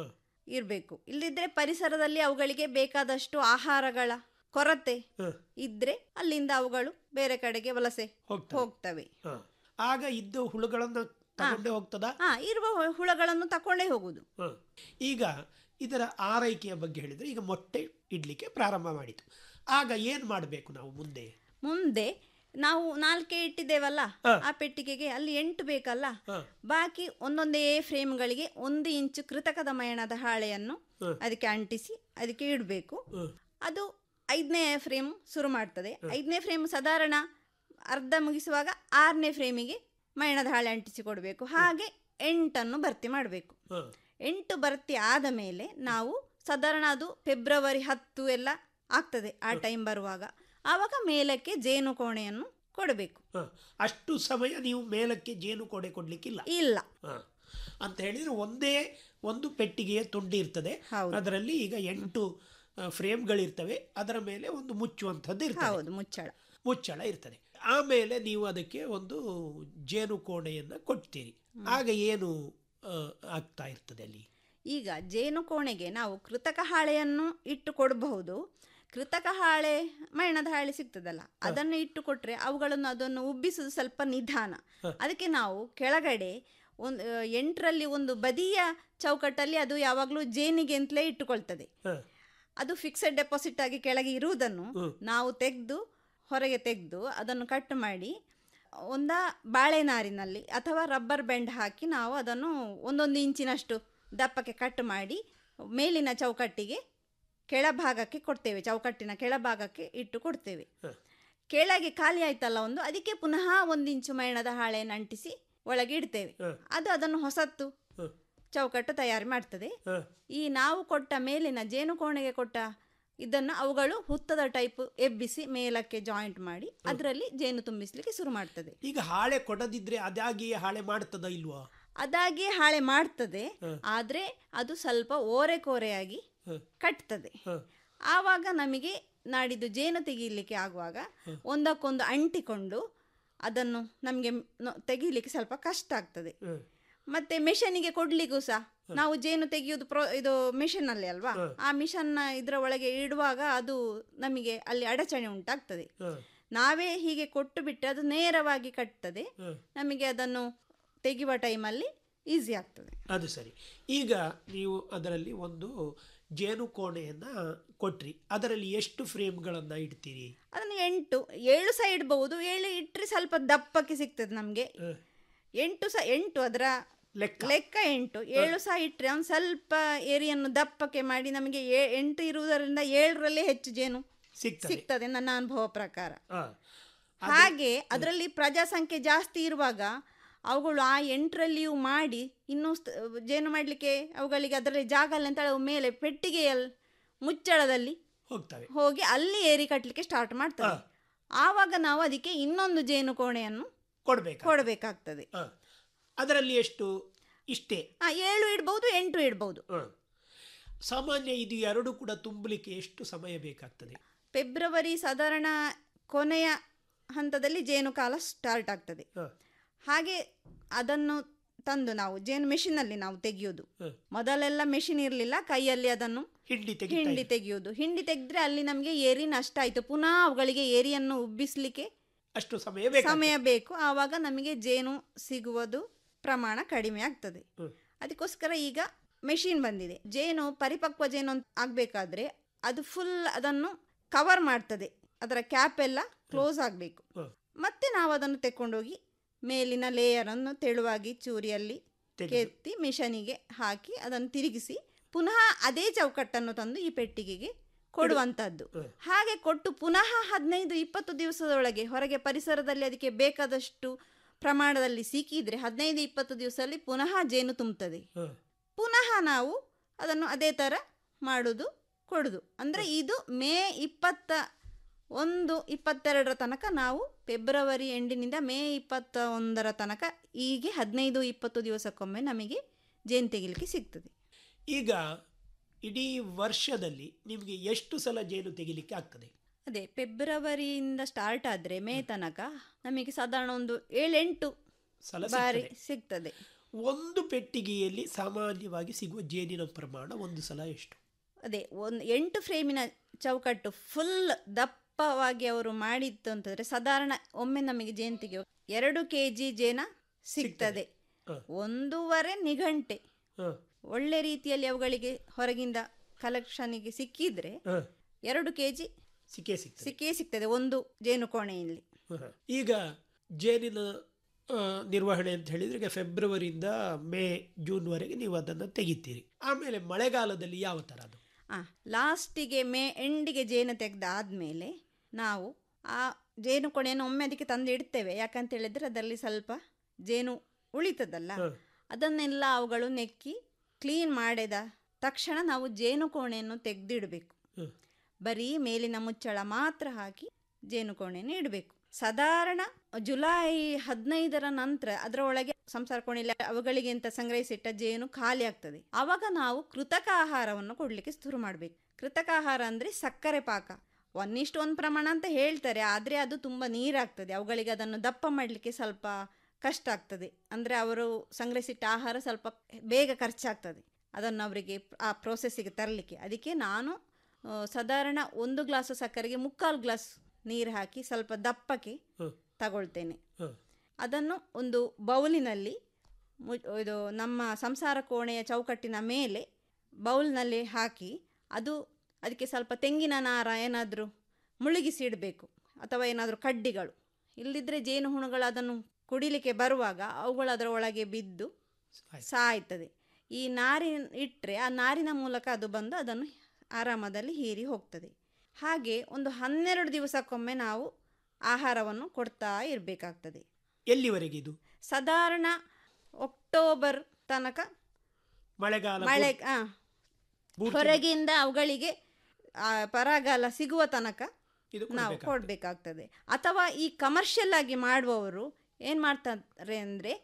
ಇರಬೇಕು ಇಲ್ಲದಿದ್ರೆ ಪರಿಸರದಲ್ಲಿ ಅವುಗಳಿಗೆ ಬೇಕಾದಷ್ಟು ಆಹಾರಗಳ ಕೊರತೆ ಇದ್ರೆ ಅಲ್ಲಿಂದ ಅವುಗಳು ಬೇರೆ ಕಡೆಗೆ ವಲಸೆ ಹೋಗ್ತವೆ ಹ. ಆಗ ಇದ್ದ ಹುಳುಗಳನ್ನ ತಗೊಂಡೇ ಹೋಗ್ತದ ಹಾ ಇರುವ ಹು- ಹುಳಗಳನ್ನು ತಕೊಂಡೇ ಹೋಗುದು ಹ. ಈಗ ಇದರ ಆರೈಕೆಯ ಬಗ್ಗೆ ಹೇಳಿದ್ರೆ ಈಗ ಮೊಟ್ಟೆ ಇಡ್ಲಿಕ್ಕೆ ಪ್ರಾರಂಭ ಮಾಡಿತು ಆಗ ಏನ್ ಮಾಡಬೇಕು ನಾವು ಮುಂದೆ ಮುಂದೆ ನಾವು ನಾಲ್ಕೆ ಇಟ್ಟಿದ್ದೇವಲ್ಲ ಆ ಪೆಟ್ಟಿಗೆಗೆ ಅಲ್ಲಿ ಎಂಟು ಬೇಕಲ್ಲ ಬಾಕಿ ಒಂದೊಂದೇ ಫ್ರೇಮ್ಗಳಿಗೆ ಒಂದು ಇಂಚು ಕೃತಕದ ಮಯಣದ ಹಾಳೆಯನ್ನು ಅದಕ್ಕೆ ಅಂಟಿಸಿ ಅದಕ್ಕೆ ಇಡಬೇಕು ಅದು ಐದನೇ ಫ್ರೇಮ್ ಶುರು ಮಾಡ್ತದೆ ಐದನೇ ಫ್ರೇಮ್ ಸಾಧಾರಣ ಅರ್ಧ ಮುಗಿಸುವಾಗ ಆರನೇ ಫ್ರೇಮಿಗೆ ಮಯಣದ ಹಾಳೆ ಅಂಟಿಸಿ ಕೊಡಬೇಕು ಹಾಗೆ ಎಂಟನ್ನು ಭರ್ತಿ ಮಾಡಬೇಕು ಎಂಟು ಭರ್ತಿ ಆದ ಮೇಲೆ ನಾವು ಸಾಧಾರಣ ಅದು ಫೆಬ್ರವರಿ ಹತ್ತು ಎಲ್ಲ ಆಗ್ತದೆ ಆ ಟೈಮ್ ಬರುವಾಗ ಆವಾಗ ಮೇಲಕ್ಕೆ ಜೇನು ಕೋಣೆಯನ್ನು ಕೊಡಬೇಕು ಹ. ಅಷ್ಟು ಸಮಯ ನೀವು ಮೇಲಕ್ಕೆ ಜೇನು ಕೊಡೆ ಕೊಡ್ಲಿಕ್ಕಿಲ್ಲ ಇಲ್ಲ ಹ. ಅಂತ ಹೇಳಿದ್ರೆ ಒಂದೇ ಒಂದು ಪೆಟ್ಟಿಗೆಯ ತುಂಡಿ ಇರ್ತದೆ ಅದರಲ್ಲಿ ಈಗ ಎಂಟು ಆ, ಫ್ರೇಮ್ಗಳಿರ್ತವೆ ಅದರ ಮೇಲೆ ಒಂದು ಮುಚ್ಚುವಂಥದ್ದು ಇರ್ತದೆ ಹೌದು ಮುಚ್ಚಳ ಮುಚ್ಚಳ ಇರ್ತದೆ ಆಮೇಲೆ ನೀವು ಅದಕ್ಕೆ ಒಂದು ಜೇನು ಕೋಣೆಯನ್ನು ಕೊಡ್ತೀರಿ ಆಗ ಏನು ಆ, ಆಗ್ತಾ ಇರ್ತದೆ ಅಲ್ಲಿ ಈಗ ಜೇನು ಕೋಣೆಗೆ ನಾವು ಕೃತಕ ಹಾಳೆಯನ್ನು ಇಟ್ಟು ಕೊಡಬಹುದು ಕೃತಕ ಹಾಳೆ ಮೈಣದ ಹಾಳೆ ಸಿಗ್ತದಲ್ಲ ಅದನ್ನು ಇಟ್ಟು ಕೊಟ್ರೆ ಅವುಗಳನ್ನು ಅದನ್ನು ಉಬ್ಬಿಸುವುದು ಸ್ವಲ್ಪ ನಿಧಾನ ಅದಕ್ಕೆ ನಾವು ಕೆಳಗಡೆ ಒಂದು ಎಂಟರಲ್ಲಿ ಒಂದು ಬದಿಯ ಚೌಕಟ್ಟಲ್ಲಿ ಅದು ಯಾವಾಗಲೂ ಜೇನಿಗೆ ಅಂತಲೇ ಇಟ್ಟುಕೊಳ್ತದೆ ಅದು ಫಿಕ್ಸೆಡ್ ಡೆಪಾಸಿಟ್ ಆಗಿ ಕೆಳಗೆ ಇರುವುದನ್ನು ನಾವು ತೆಗೆದು ಹೊರಗೆ ತೆಗೆದು ಅದನ್ನು ಕಟ್ ಮಾಡಿ ಒಂದ ಬಾಳೆನಾರಿನಲ್ಲಿ ಅಥವಾ ರಬ್ಬರ್ ಬೆಂಡ್ ಹಾಕಿ ನಾವು ಅದನ್ನು ಒಂದೊಂದು ಇಂಚಿನಷ್ಟು ದಪ್ಪಕ್ಕೆ ಕಟ್ ಮಾಡಿ ಮೇಲಿನ ಚೌಕಟ್ಟಿಗೆ ಕೆಳಭಾಗಕ್ಕೆ ಕೊಡ್ತೇವೆ ಚೌಕಟ್ಟಿನ ಕೆಳಭಾಗಕ್ಕೆ ಇಟ್ಟು ಕೊಡ್ತೇವೆ ಕೆಳಗೆ ಖಾಲಿ ಆಯ್ತಲ್ಲ ಒಂದು ಅದಕ್ಕೆ ಪುನಃ ಒಂದು ಇಂಚು ಮೈಣದ ಹಾಳೆಯನ್ನು ಅಂಟಿಸಿ ಒಳಗೆ ಇಡ್ತೇವೆ ಅದು ಅದನ್ನು ಹೊಸತ್ತು ಚೌಕಟ್ಟು ತಯಾರು ಮಾಡ್ತದೆ ಹ. ಈ ನಾವು ಕೊಟ್ಟ ಮೇಲಿನ ಜೇನುಕೋಣೆಗೆ ಕೊಟ್ಟ ಇದನ್ನು ಅವುಗಳು ಹುತ್ತದ ಟೈಪ್ ಎಬ್ಬಿಸಿ ಮೇಲಕ್ಕೆ ಜಾಯಿಂಟ್ ಮಾಡಿ ಅದರಲ್ಲಿ ಜೇನು ತುಂಬಿಸ್ಲಿಕ್ಕೆ ಶುರು ಮಾಡ್ತದೆ ಈಗ ಹಾಳೆ ಕೊಡದಿದ್ರೆ ಅದಾಗಿಯೇ ಹಾಳೆ ಮಾಡ್ತದ ಇಲ್ವಾ ಅದಾಗಿ ಹಾಳೆ ಮಾಡ್ತದೆ ಆದ್ರೆ ಅದು ಸ್ವಲ್ಪ ಓರೆ ಕೋರೆಯಾಗಿ ಕಟ್ತದೆ ಆವಾಗ ನಮಗೆ ನಾಡಿದ್ದು ಜೇನು ತೆಗೀಲಿಕ್ಕೆ ಆಗುವಾಗ ಒಂದಕ್ಕೊಂದು ಅಂಟಿಕೊಂಡು ಅದನ್ನು ನಮಗೆ ತೆಗೀಲಿಕ್ಕೆ ಸ್ವಲ್ಪ ಕಷ್ಟ ಆಗ್ತದೆ ಮತ್ತೆ ಮೆಷಿನಿಗೆ ಕೊಡ್ಲಿಕ್ಕೂ ಸಹ ನಾವು ಜೇನು ತೆಗೆಯುವುದು ಪ್ರೋ ಇದು ಮಿಷನ್ ಅಲ್ಲಿ ಅಲ್ವಾ ಆ ಮಿಷನ್ ಇದರ ಒಳಗೆ ಇಡುವಾಗ ಅದು ನಮಗೆ ಅಲ್ಲಿ ಅಡಚಣೆ ಉಂಟಾಗ್ತದೆ ನಾವೇ ಹೀಗೆ ಕೊಟ್ಟು ಬಿಟ್ಟರೆ ಅದು ನೇರವಾಗಿ ಕಟ್ತದೆ ನಮಗೆ ಅದನ್ನು ತೆಗೆಯುವ ಟೈಮಲ್ಲಿ ಈಸಿ ಆಗ್ತದೆ ಅದು ಸರಿ ಈಗ ನೀವು ಅದರಲ್ಲಿ ಒಂದು ಜೇನು ಕೋಣೆಯನ್ನ ಕೊಟ್ರಿ ಅದರಲ್ಲಿ ಎಷ್ಟು ಫ್ರೇಮ್ಗಳನ್ನ ಇಡ್ತೀರಿ ಅದನ್ನು ಎಂಟು ಏಳು ಸಹ ಇಡ್ಬಹುದು ಏಳು ಇಟ್ಟರೆ ಸ್ವಲ್ಪ ದಪ್ಪಕ್ಕೆ ಸಿಗ್ತದೆ ನಮಗೆ ಎಂಟು ಸಹ ಎಂಟು ಅದರ ಲೆಕ್ಕ ಲೆಕ್ಕ ಎಂಟು ಏಳು ಸಹ ಇಟ್ಟರೆ ಒಂದು ಸ್ವಲ್ಪ ಏರಿಯನ್ನು ದಪ್ಪಕ್ಕೆ ಮಾಡಿ ನಮಗೆ ಏ- ಎಂಟು ಇರುವುದರಿಂದ ಏಳರಲ್ಲೇ ಹೆಚ್ಚು ಜೇನು ಸಿಗ್ತದೆ ಸಿಗ್ತದೆ ನನ್ನ ಅನುಭವ ಪ್ರಕಾರ ಹಾ. ಹಾಗೆ ಅದರಲ್ಲಿ ಪ್ರಜಾಸಂಖ್ಯೆ ಜಾಸ್ತಿ ಇರುವಾಗ ಅವುಗಳು ಆ ಎಂಟರಲ್ಲಿಯೂ ಮಾಡಿ ಇನ್ನೂ ಸ್ತ- ಜೇನು ಮಾಡಲಿಕ್ಕೆ ಅವುಗಳಿಗೆ ಅದರಲ್ಲಿ ಜಾಗ ಇಲ್ಲ ಅಂತ ಹೇಳಿ ಅವು ಮೇಲೆ ಪೆಟ್ಟಿಗೆಯಲ್ಲಿ ಮುಚ್ಚಳದಲ್ಲಿ ಹೋಗ್ತವೆ ಹೋಗಿ ಅಲ್ಲಿ ಏರಿ ಕಟ್ಟಲಿಕ್ಕೆ ಸ್ಟಾರ್ಟ್ ಮಾಡ್ತವೆ ಆವಾಗ ನಾವು ಅದಕ್ಕೆ ಇನ್ನೊಂದು ಜೇನು ಕೋಣೆಯನ್ನು ಕೊಡ್ಬೇಕು ಕೊಡಬೇಕಾಗ್ತದೆ ಅದರಲ್ಲಿ ಎಷ್ಟು ಇಷ್ಟೇ ಆ, ಏಳು ಇಡ್ಬೋದು ಎಂಟು ಇಡ್ಬೋದು ಹ. ಸಾಮಾನ್ಯ ಇದು ಎರಡು ಕೂಡ ತುಂಬಲಿಕ್ಕೆ ಎಷ್ಟು ಸಮಯ ಬೇಕಾಗ್ತದೆ ಫೆಬ್ರವರಿ ಸಾಧಾರಣ ಕೊನೆಯ ಹಂತದಲ್ಲಿ ಜೇನು ಕಾಲ ಸ್ಟಾರ್ಟ್ ಆಗ್ತದೆ ಹಾಗೆ ಅದನ್ನು ತಂದು ನಾವು ಜೇನು ಮೆಷಿನಲ್ಲಿ ನಾವು ತೆಗೆಯೋದು ಮೊದಲೆಲ್ಲ ಮೆಷಿನ್ ಇರಲಿಲ್ಲ ಕೈಯಲ್ಲಿ ಅದನ್ನು ಹಿಂಡಿ ಹಿಂಡಿ ತೆಗೆಯೋದು ಹಿಂಡಿ ತೆಗೆದ್ರೆ ಅಲ್ಲಿ ನಮಗೆ ಏರಿ ನಷ್ಟ ಆಯಿತು ಪುನಃ ಅವುಗಳಿಗೆ ಏರಿಯನ್ನು ಉಬ್ಬಿಸ್ಲಿಕ್ಕೆ ಅಷ್ಟು ಸಮಯ ಬೇಕು ಸಮಯ ಬೇಕು ಆವಾಗ ನಮಗೆ ಜೇನು ಸಿಗುವುದು ಪ್ರಮಾಣ ಕಡಿಮೆ ಆಗ್ತದೆ ಅದಕ್ಕೋಸ್ಕರ ಈಗ ಮೆಷಿನ್ ಬಂದಿದೆ ಜೇನು ಪರಿಪಕ್ವ ಜೇನು ಅಂತ ಆಗಬೇಕಾದ್ರೆ ಅದು ಫುಲ್ ಅದನ್ನು ಕವರ್ ಮಾಡ್ತದೆ ಅದರ ಕ್ಯಾಪ್ ಎಲ್ಲ ಕ್ಲೋಸ್ ಆಗಬೇಕು ಮತ್ತೆ ನಾವು ಅದನ್ನು ತೆಕ್ಕೊಂಡೋಗಿ ಮೇಲಿನ ಲೇಯರನ್ನು ತೆಳುವಾಗಿ ಚೂರಿಯಲ್ಲಿ ಕೆತ್ತಿ ಮಿಷನಿಗೆ ಹಾಕಿ ಅದನ್ನು ತಿರುಗಿಸಿ ಪುನಃ ಅದೇ ಚೌಕಟ್ಟನ್ನು ತಂದು ಈ ಪೆಟ್ಟಿಗೆಗೆ ಕೊಡುವಂಥದ್ದು ಹಾಗೆ ಕೊಟ್ಟು ಪುನಃ ಹದಿನೈದು ಇಪ್ಪತ್ತು ದಿವಸದೊಳಗೆ ಹೊರಗೆ ಪರಿಸರದಲ್ಲಿ ಅದಕ್ಕೆ ಬೇಕಾದಷ್ಟು ಪ್ರಮಾಣದಲ್ಲಿ ಸಿಕ್ಕಿದ್ರೆ ಹದಿನೈದು ಇಪ್ಪತ್ತು ದಿವಸದಲ್ಲಿ ಪುನಃ ಜೇನು ತುಂಬುತ್ತದೆ ಪುನಃ ನಾವು ಅದನ್ನು ಅದೇ ಥರ ಮಾಡುದು ಕೊಡುದು ಅಂದರೆ ಇದು ಮೇ ಇಪ್ಪತ್ತ ಒಂದು ಇಪ್ಪತ್ತೆರಡರ ತನಕ ನಾವು ಫೆಬ್ರವರಿ ಎಂಡಿನಿಂದ ಮೇ ಇಪ್ಪತ್ತ ಒಂದರ ತನಕ ಹೀಗೆ ಹದಿನೈದು ಇಪ್ಪತ್ತು ದಿವಸಕ್ಕೊಮ್ಮೆ ನಮಗೆ ಜೇನು ತೆಗಿಲಿಕ್ಕೆ ಸಿಗ್ತದೆ ಈಗ ಇಡೀ ವರ್ಷದಲ್ಲಿ ನಿಮಗೆ ಎಷ್ಟು ಸಲ ಜೇನು ತೆಗಿಲಿಕ್ಕೆ ಆಗ್ತದೆ ಅದೇ ಫೆಬ್ರವರಿಯಿಂದ ಸ್ಟಾರ್ಟ್ ಆದರೆ ಮೇ ತನಕ ನಮಗೆ ಸಾಧಾರಣ ಒಂದು ಏಳೆಂಟು ಸಲ ಬಾರಿ ಸಿಗ್ತದೆ. ಸಿಗ್ತದೆ ಒಂದು ಪೆಟ್ಟಿಗೆಯಲ್ಲಿ ಸಾಮಾನ್ಯವಾಗಿ ಸಿಗುವ ಜೇನಿನ ಪ್ರಮಾಣ ಒಂದು ಸಲ ಎಷ್ಟು ಅದೇ ಒಂದು ಎಂಟು ಫ್ರೇಮಿನ ಚೌಕಟ್ಟು ಫುಲ್ ದಪ್ಪವಾಗಿ ಅವರು ಮಾಡಿತ್ತು ಅಂತಂದ್ರೆ ಸಾಧಾರಣ ಒಮ್ಮೆ ನಮಗೆ ಜೇನು ತೆಗೆಯುವ ಎರಡು ಕೆ ಜಿ ಜೇನ ಸಿಗ್ತದೆ ಒಂದೂವರೆ ನಿಘಂಟೆ ಒಳ್ಳೆ ರೀತಿಯಲ್ಲಿ ಅವುಗಳಿಗೆ ಹೊರಗಿಂದ ಕಲೆಕ್ಷನ್ಗೆ ಸಿಕ್ಕಿದ್ರೆ ಎರಡು ಕೆ ಜಿ ಸಿಕ್ಕೇ ಸಿಗ್ತದೆ ಸಿಕ್ಕೇ ಸಿಗ್ತದೆ ಒಂದು ಜೇನು ಕೋಣೆಯಲ್ಲಿ ಹ. ಈಗ ಜೇನಿನ ಆ, ನಿರ್ವಹಣೆ ಅಂತ ಹೇಳಿದ್ರೆ ಈಗ ಫೆಬ್ರವರಿಯಿಂದ ಮೇ ಜೂನ್ವರೆಗೆ ನೀವು ಅದನ್ನು ತೆಗಿತೀರಿ ಆಮೇಲೆ ಮಳೆಗಾಲದಲ್ಲಿ ಯಾವ ಥರ ಅದು ಆ ಲಾಸ್ಟಿಗೆ ಮೇ ಎಂಡಿಗೆ ಜೇನು ತೆಗೆದಾದ್ಮೇಲೆ ನಾವು ಆ ಜೇನು ಕೊಣೆಯನ್ನು ಒಮ್ಮೆ ಅದಕ್ಕೆ ತಂದು ಇಡ್ತೇವೆ ಯಾಕಂತ ಹೇಳಿದ್ರೆ ಅದರಲ್ಲಿ ಸ್ವಲ್ಪ ಜೇನು ಉಳಿತದಲ್ಲ ಅದನ್ನೆಲ್ಲ ಅವುಗಳು ನೆಕ್ಕಿ ಕ್ಲೀನ್ ಮಾಡಿದ ತಕ್ಷಣ ನಾವು ಜೇನು ಕೋಣೆಯನ್ನು ತೆಗೆದಿಡಬೇಕು ಬರೀ ಮೇಲಿನ ಮುಚ್ಚಳ ಮಾತ್ರ ಹಾಕಿ ಜೇನು ಕೋಣೆಯನ್ನು ಇಡಬೇಕು ಸಾಧಾರಣ ಜುಲೈ ಹದಿನೈದರ ನಂತರ ಅದರ ಒಳಗೆ ಸಂಸಾರ ಕೋಣೆಯಲ್ಲಿ ಅವುಗಳಿಗೆ ಅಂತ ಸಂಗ್ರಹಿಸಿಟ್ಟ ಜೇನು ಖಾಲಿ ಆಗ್ತದೆ ಆವಾಗ ನಾವು ಕೃತಕ ಆಹಾರವನ್ನು ಕೊಡಲಿಕ್ಕೆ ಶುರು ಮಾಡಬೇಕು ಕೃತಕ ಆಹಾರ ಅಂದರೆ ಸಕ್ಕರೆ ಪಾಕ ಒನ್ ಇಷ್ಟು ಒಂದು ಪ್ರಮಾಣ ಅಂತ ಹೇಳ್ತಾರೆ ಆದರೆ ಅದು ತುಂಬ ನೀರಾಗ್ತದೆ ಅವುಗಳಿಗೆ ಅದನ್ನು ದಪ್ಪ ಮಾಡಲಿಕ್ಕೆ ಸ್ವಲ್ಪ ಕಷ್ಟ ಆಗ್ತದೆ ಅಂದರೆ ಅವರು ಸಂಗ್ರಹಿಸಿಟ್ಟ ಆಹಾರ ಸ್ವಲ್ಪ ಬೇಗ ಖರ್ಚಾಗ್ತದೆ ಅದನ್ನು ಅವರಿಗೆ ಆ ಪ್ರೋಸೆಸ್ಸಿಗೆ ತರಲಿಕ್ಕೆ ಅದಕ್ಕೆ ನಾನು ಆ, ಸಾಧಾರಣ ಒಂದು ಗ್ಲಾಸು ಸಕ್ಕರೆಗೆ ಮುಕ್ಕಾಲು ಗ್ಲಾಸ್ ನೀರು ಹಾಕಿ ಸ್ವಲ್ಪ ದಪ್ಪಕ್ಕೆ ತಗೊಳ್ತೇನೆ ಅದನ್ನು ಒಂದು ಬೌಲಿನಲ್ಲಿ ಮು ಇದು ನಮ್ಮ ಸಂಸಾರ ಕೋಣೆಯ ಚೌಕಟ್ಟಿನ ಮೇಲೆ ಬೌಲ್ನಲ್ಲಿ ಹಾಕಿ ಅದು ಅದಕ್ಕೆ ಸ್ವಲ್ಪ ತೆಂಗಿನ ನಾರ ಏನಾದರೂ ಮುಳುಗಿಸಿ ಇಡಬೇಕು ಅಥವಾ ಏನಾದರೂ ಕಡ್ಡಿಗಳು ಇಲ್ಲದಿದ್ದರೆ ಜೇನುಹುಳುಗಳು ಅದನ್ನು ಕುಡಿಲಿಕ್ಕೆ ಬರುವಾಗ ಅವುಗಳು ಅದರ ಒಳಗೆ ಬಿದ್ದು ಸಾಯ್ತದೆ ಈ ನಾರಿನ ಇಟ್ಟರೆ ಆ ನಾರಿನ ಮೂಲಕ ಅದು ಬಂದು ಅದನ್ನು ಆರಾಮದಲ್ಲಿ ಹೀರಿ ಹೋಗ್ತದೆ ಹಾಗೆ ಒಂದು ಹನ್ನೆರಡು ದಿವಸಕ್ಕೊಮ್ಮೆ ನಾವು ಆಹಾರವನ್ನು ಕೊಡ್ತಾ ಇರಬೇಕಾಗ್ತದೆ ಎಲ್ಲಿವರೆಗೆ ಇದು ಸಾಧಾರಣ ಅಕ್ಟೋಬರ್ ತನಕ ಮಳೆಗಾಲ ಮಳೆ ಆ, ಪೂರ್ತಿ ಹೊರಗಿಂದ ಅವುಗಳಿಗೆ ಆ, ಪರಾಗಾಲ ಸಿಗುವ ತನಕ ಇದು ನಾವು ಕೊಡ್ಬೇಕಾಗ್ತದೆ. ಕೊಡಬೇಕಾಗ್ತದೆ ಅಥವಾ ಈ ಕಮರ್ಷಿಯಲ್ ಆಗಿ ಮಾಡುವವರು ಏನು ಮಾಡ್ತಾರೆ ಅಂದರೆ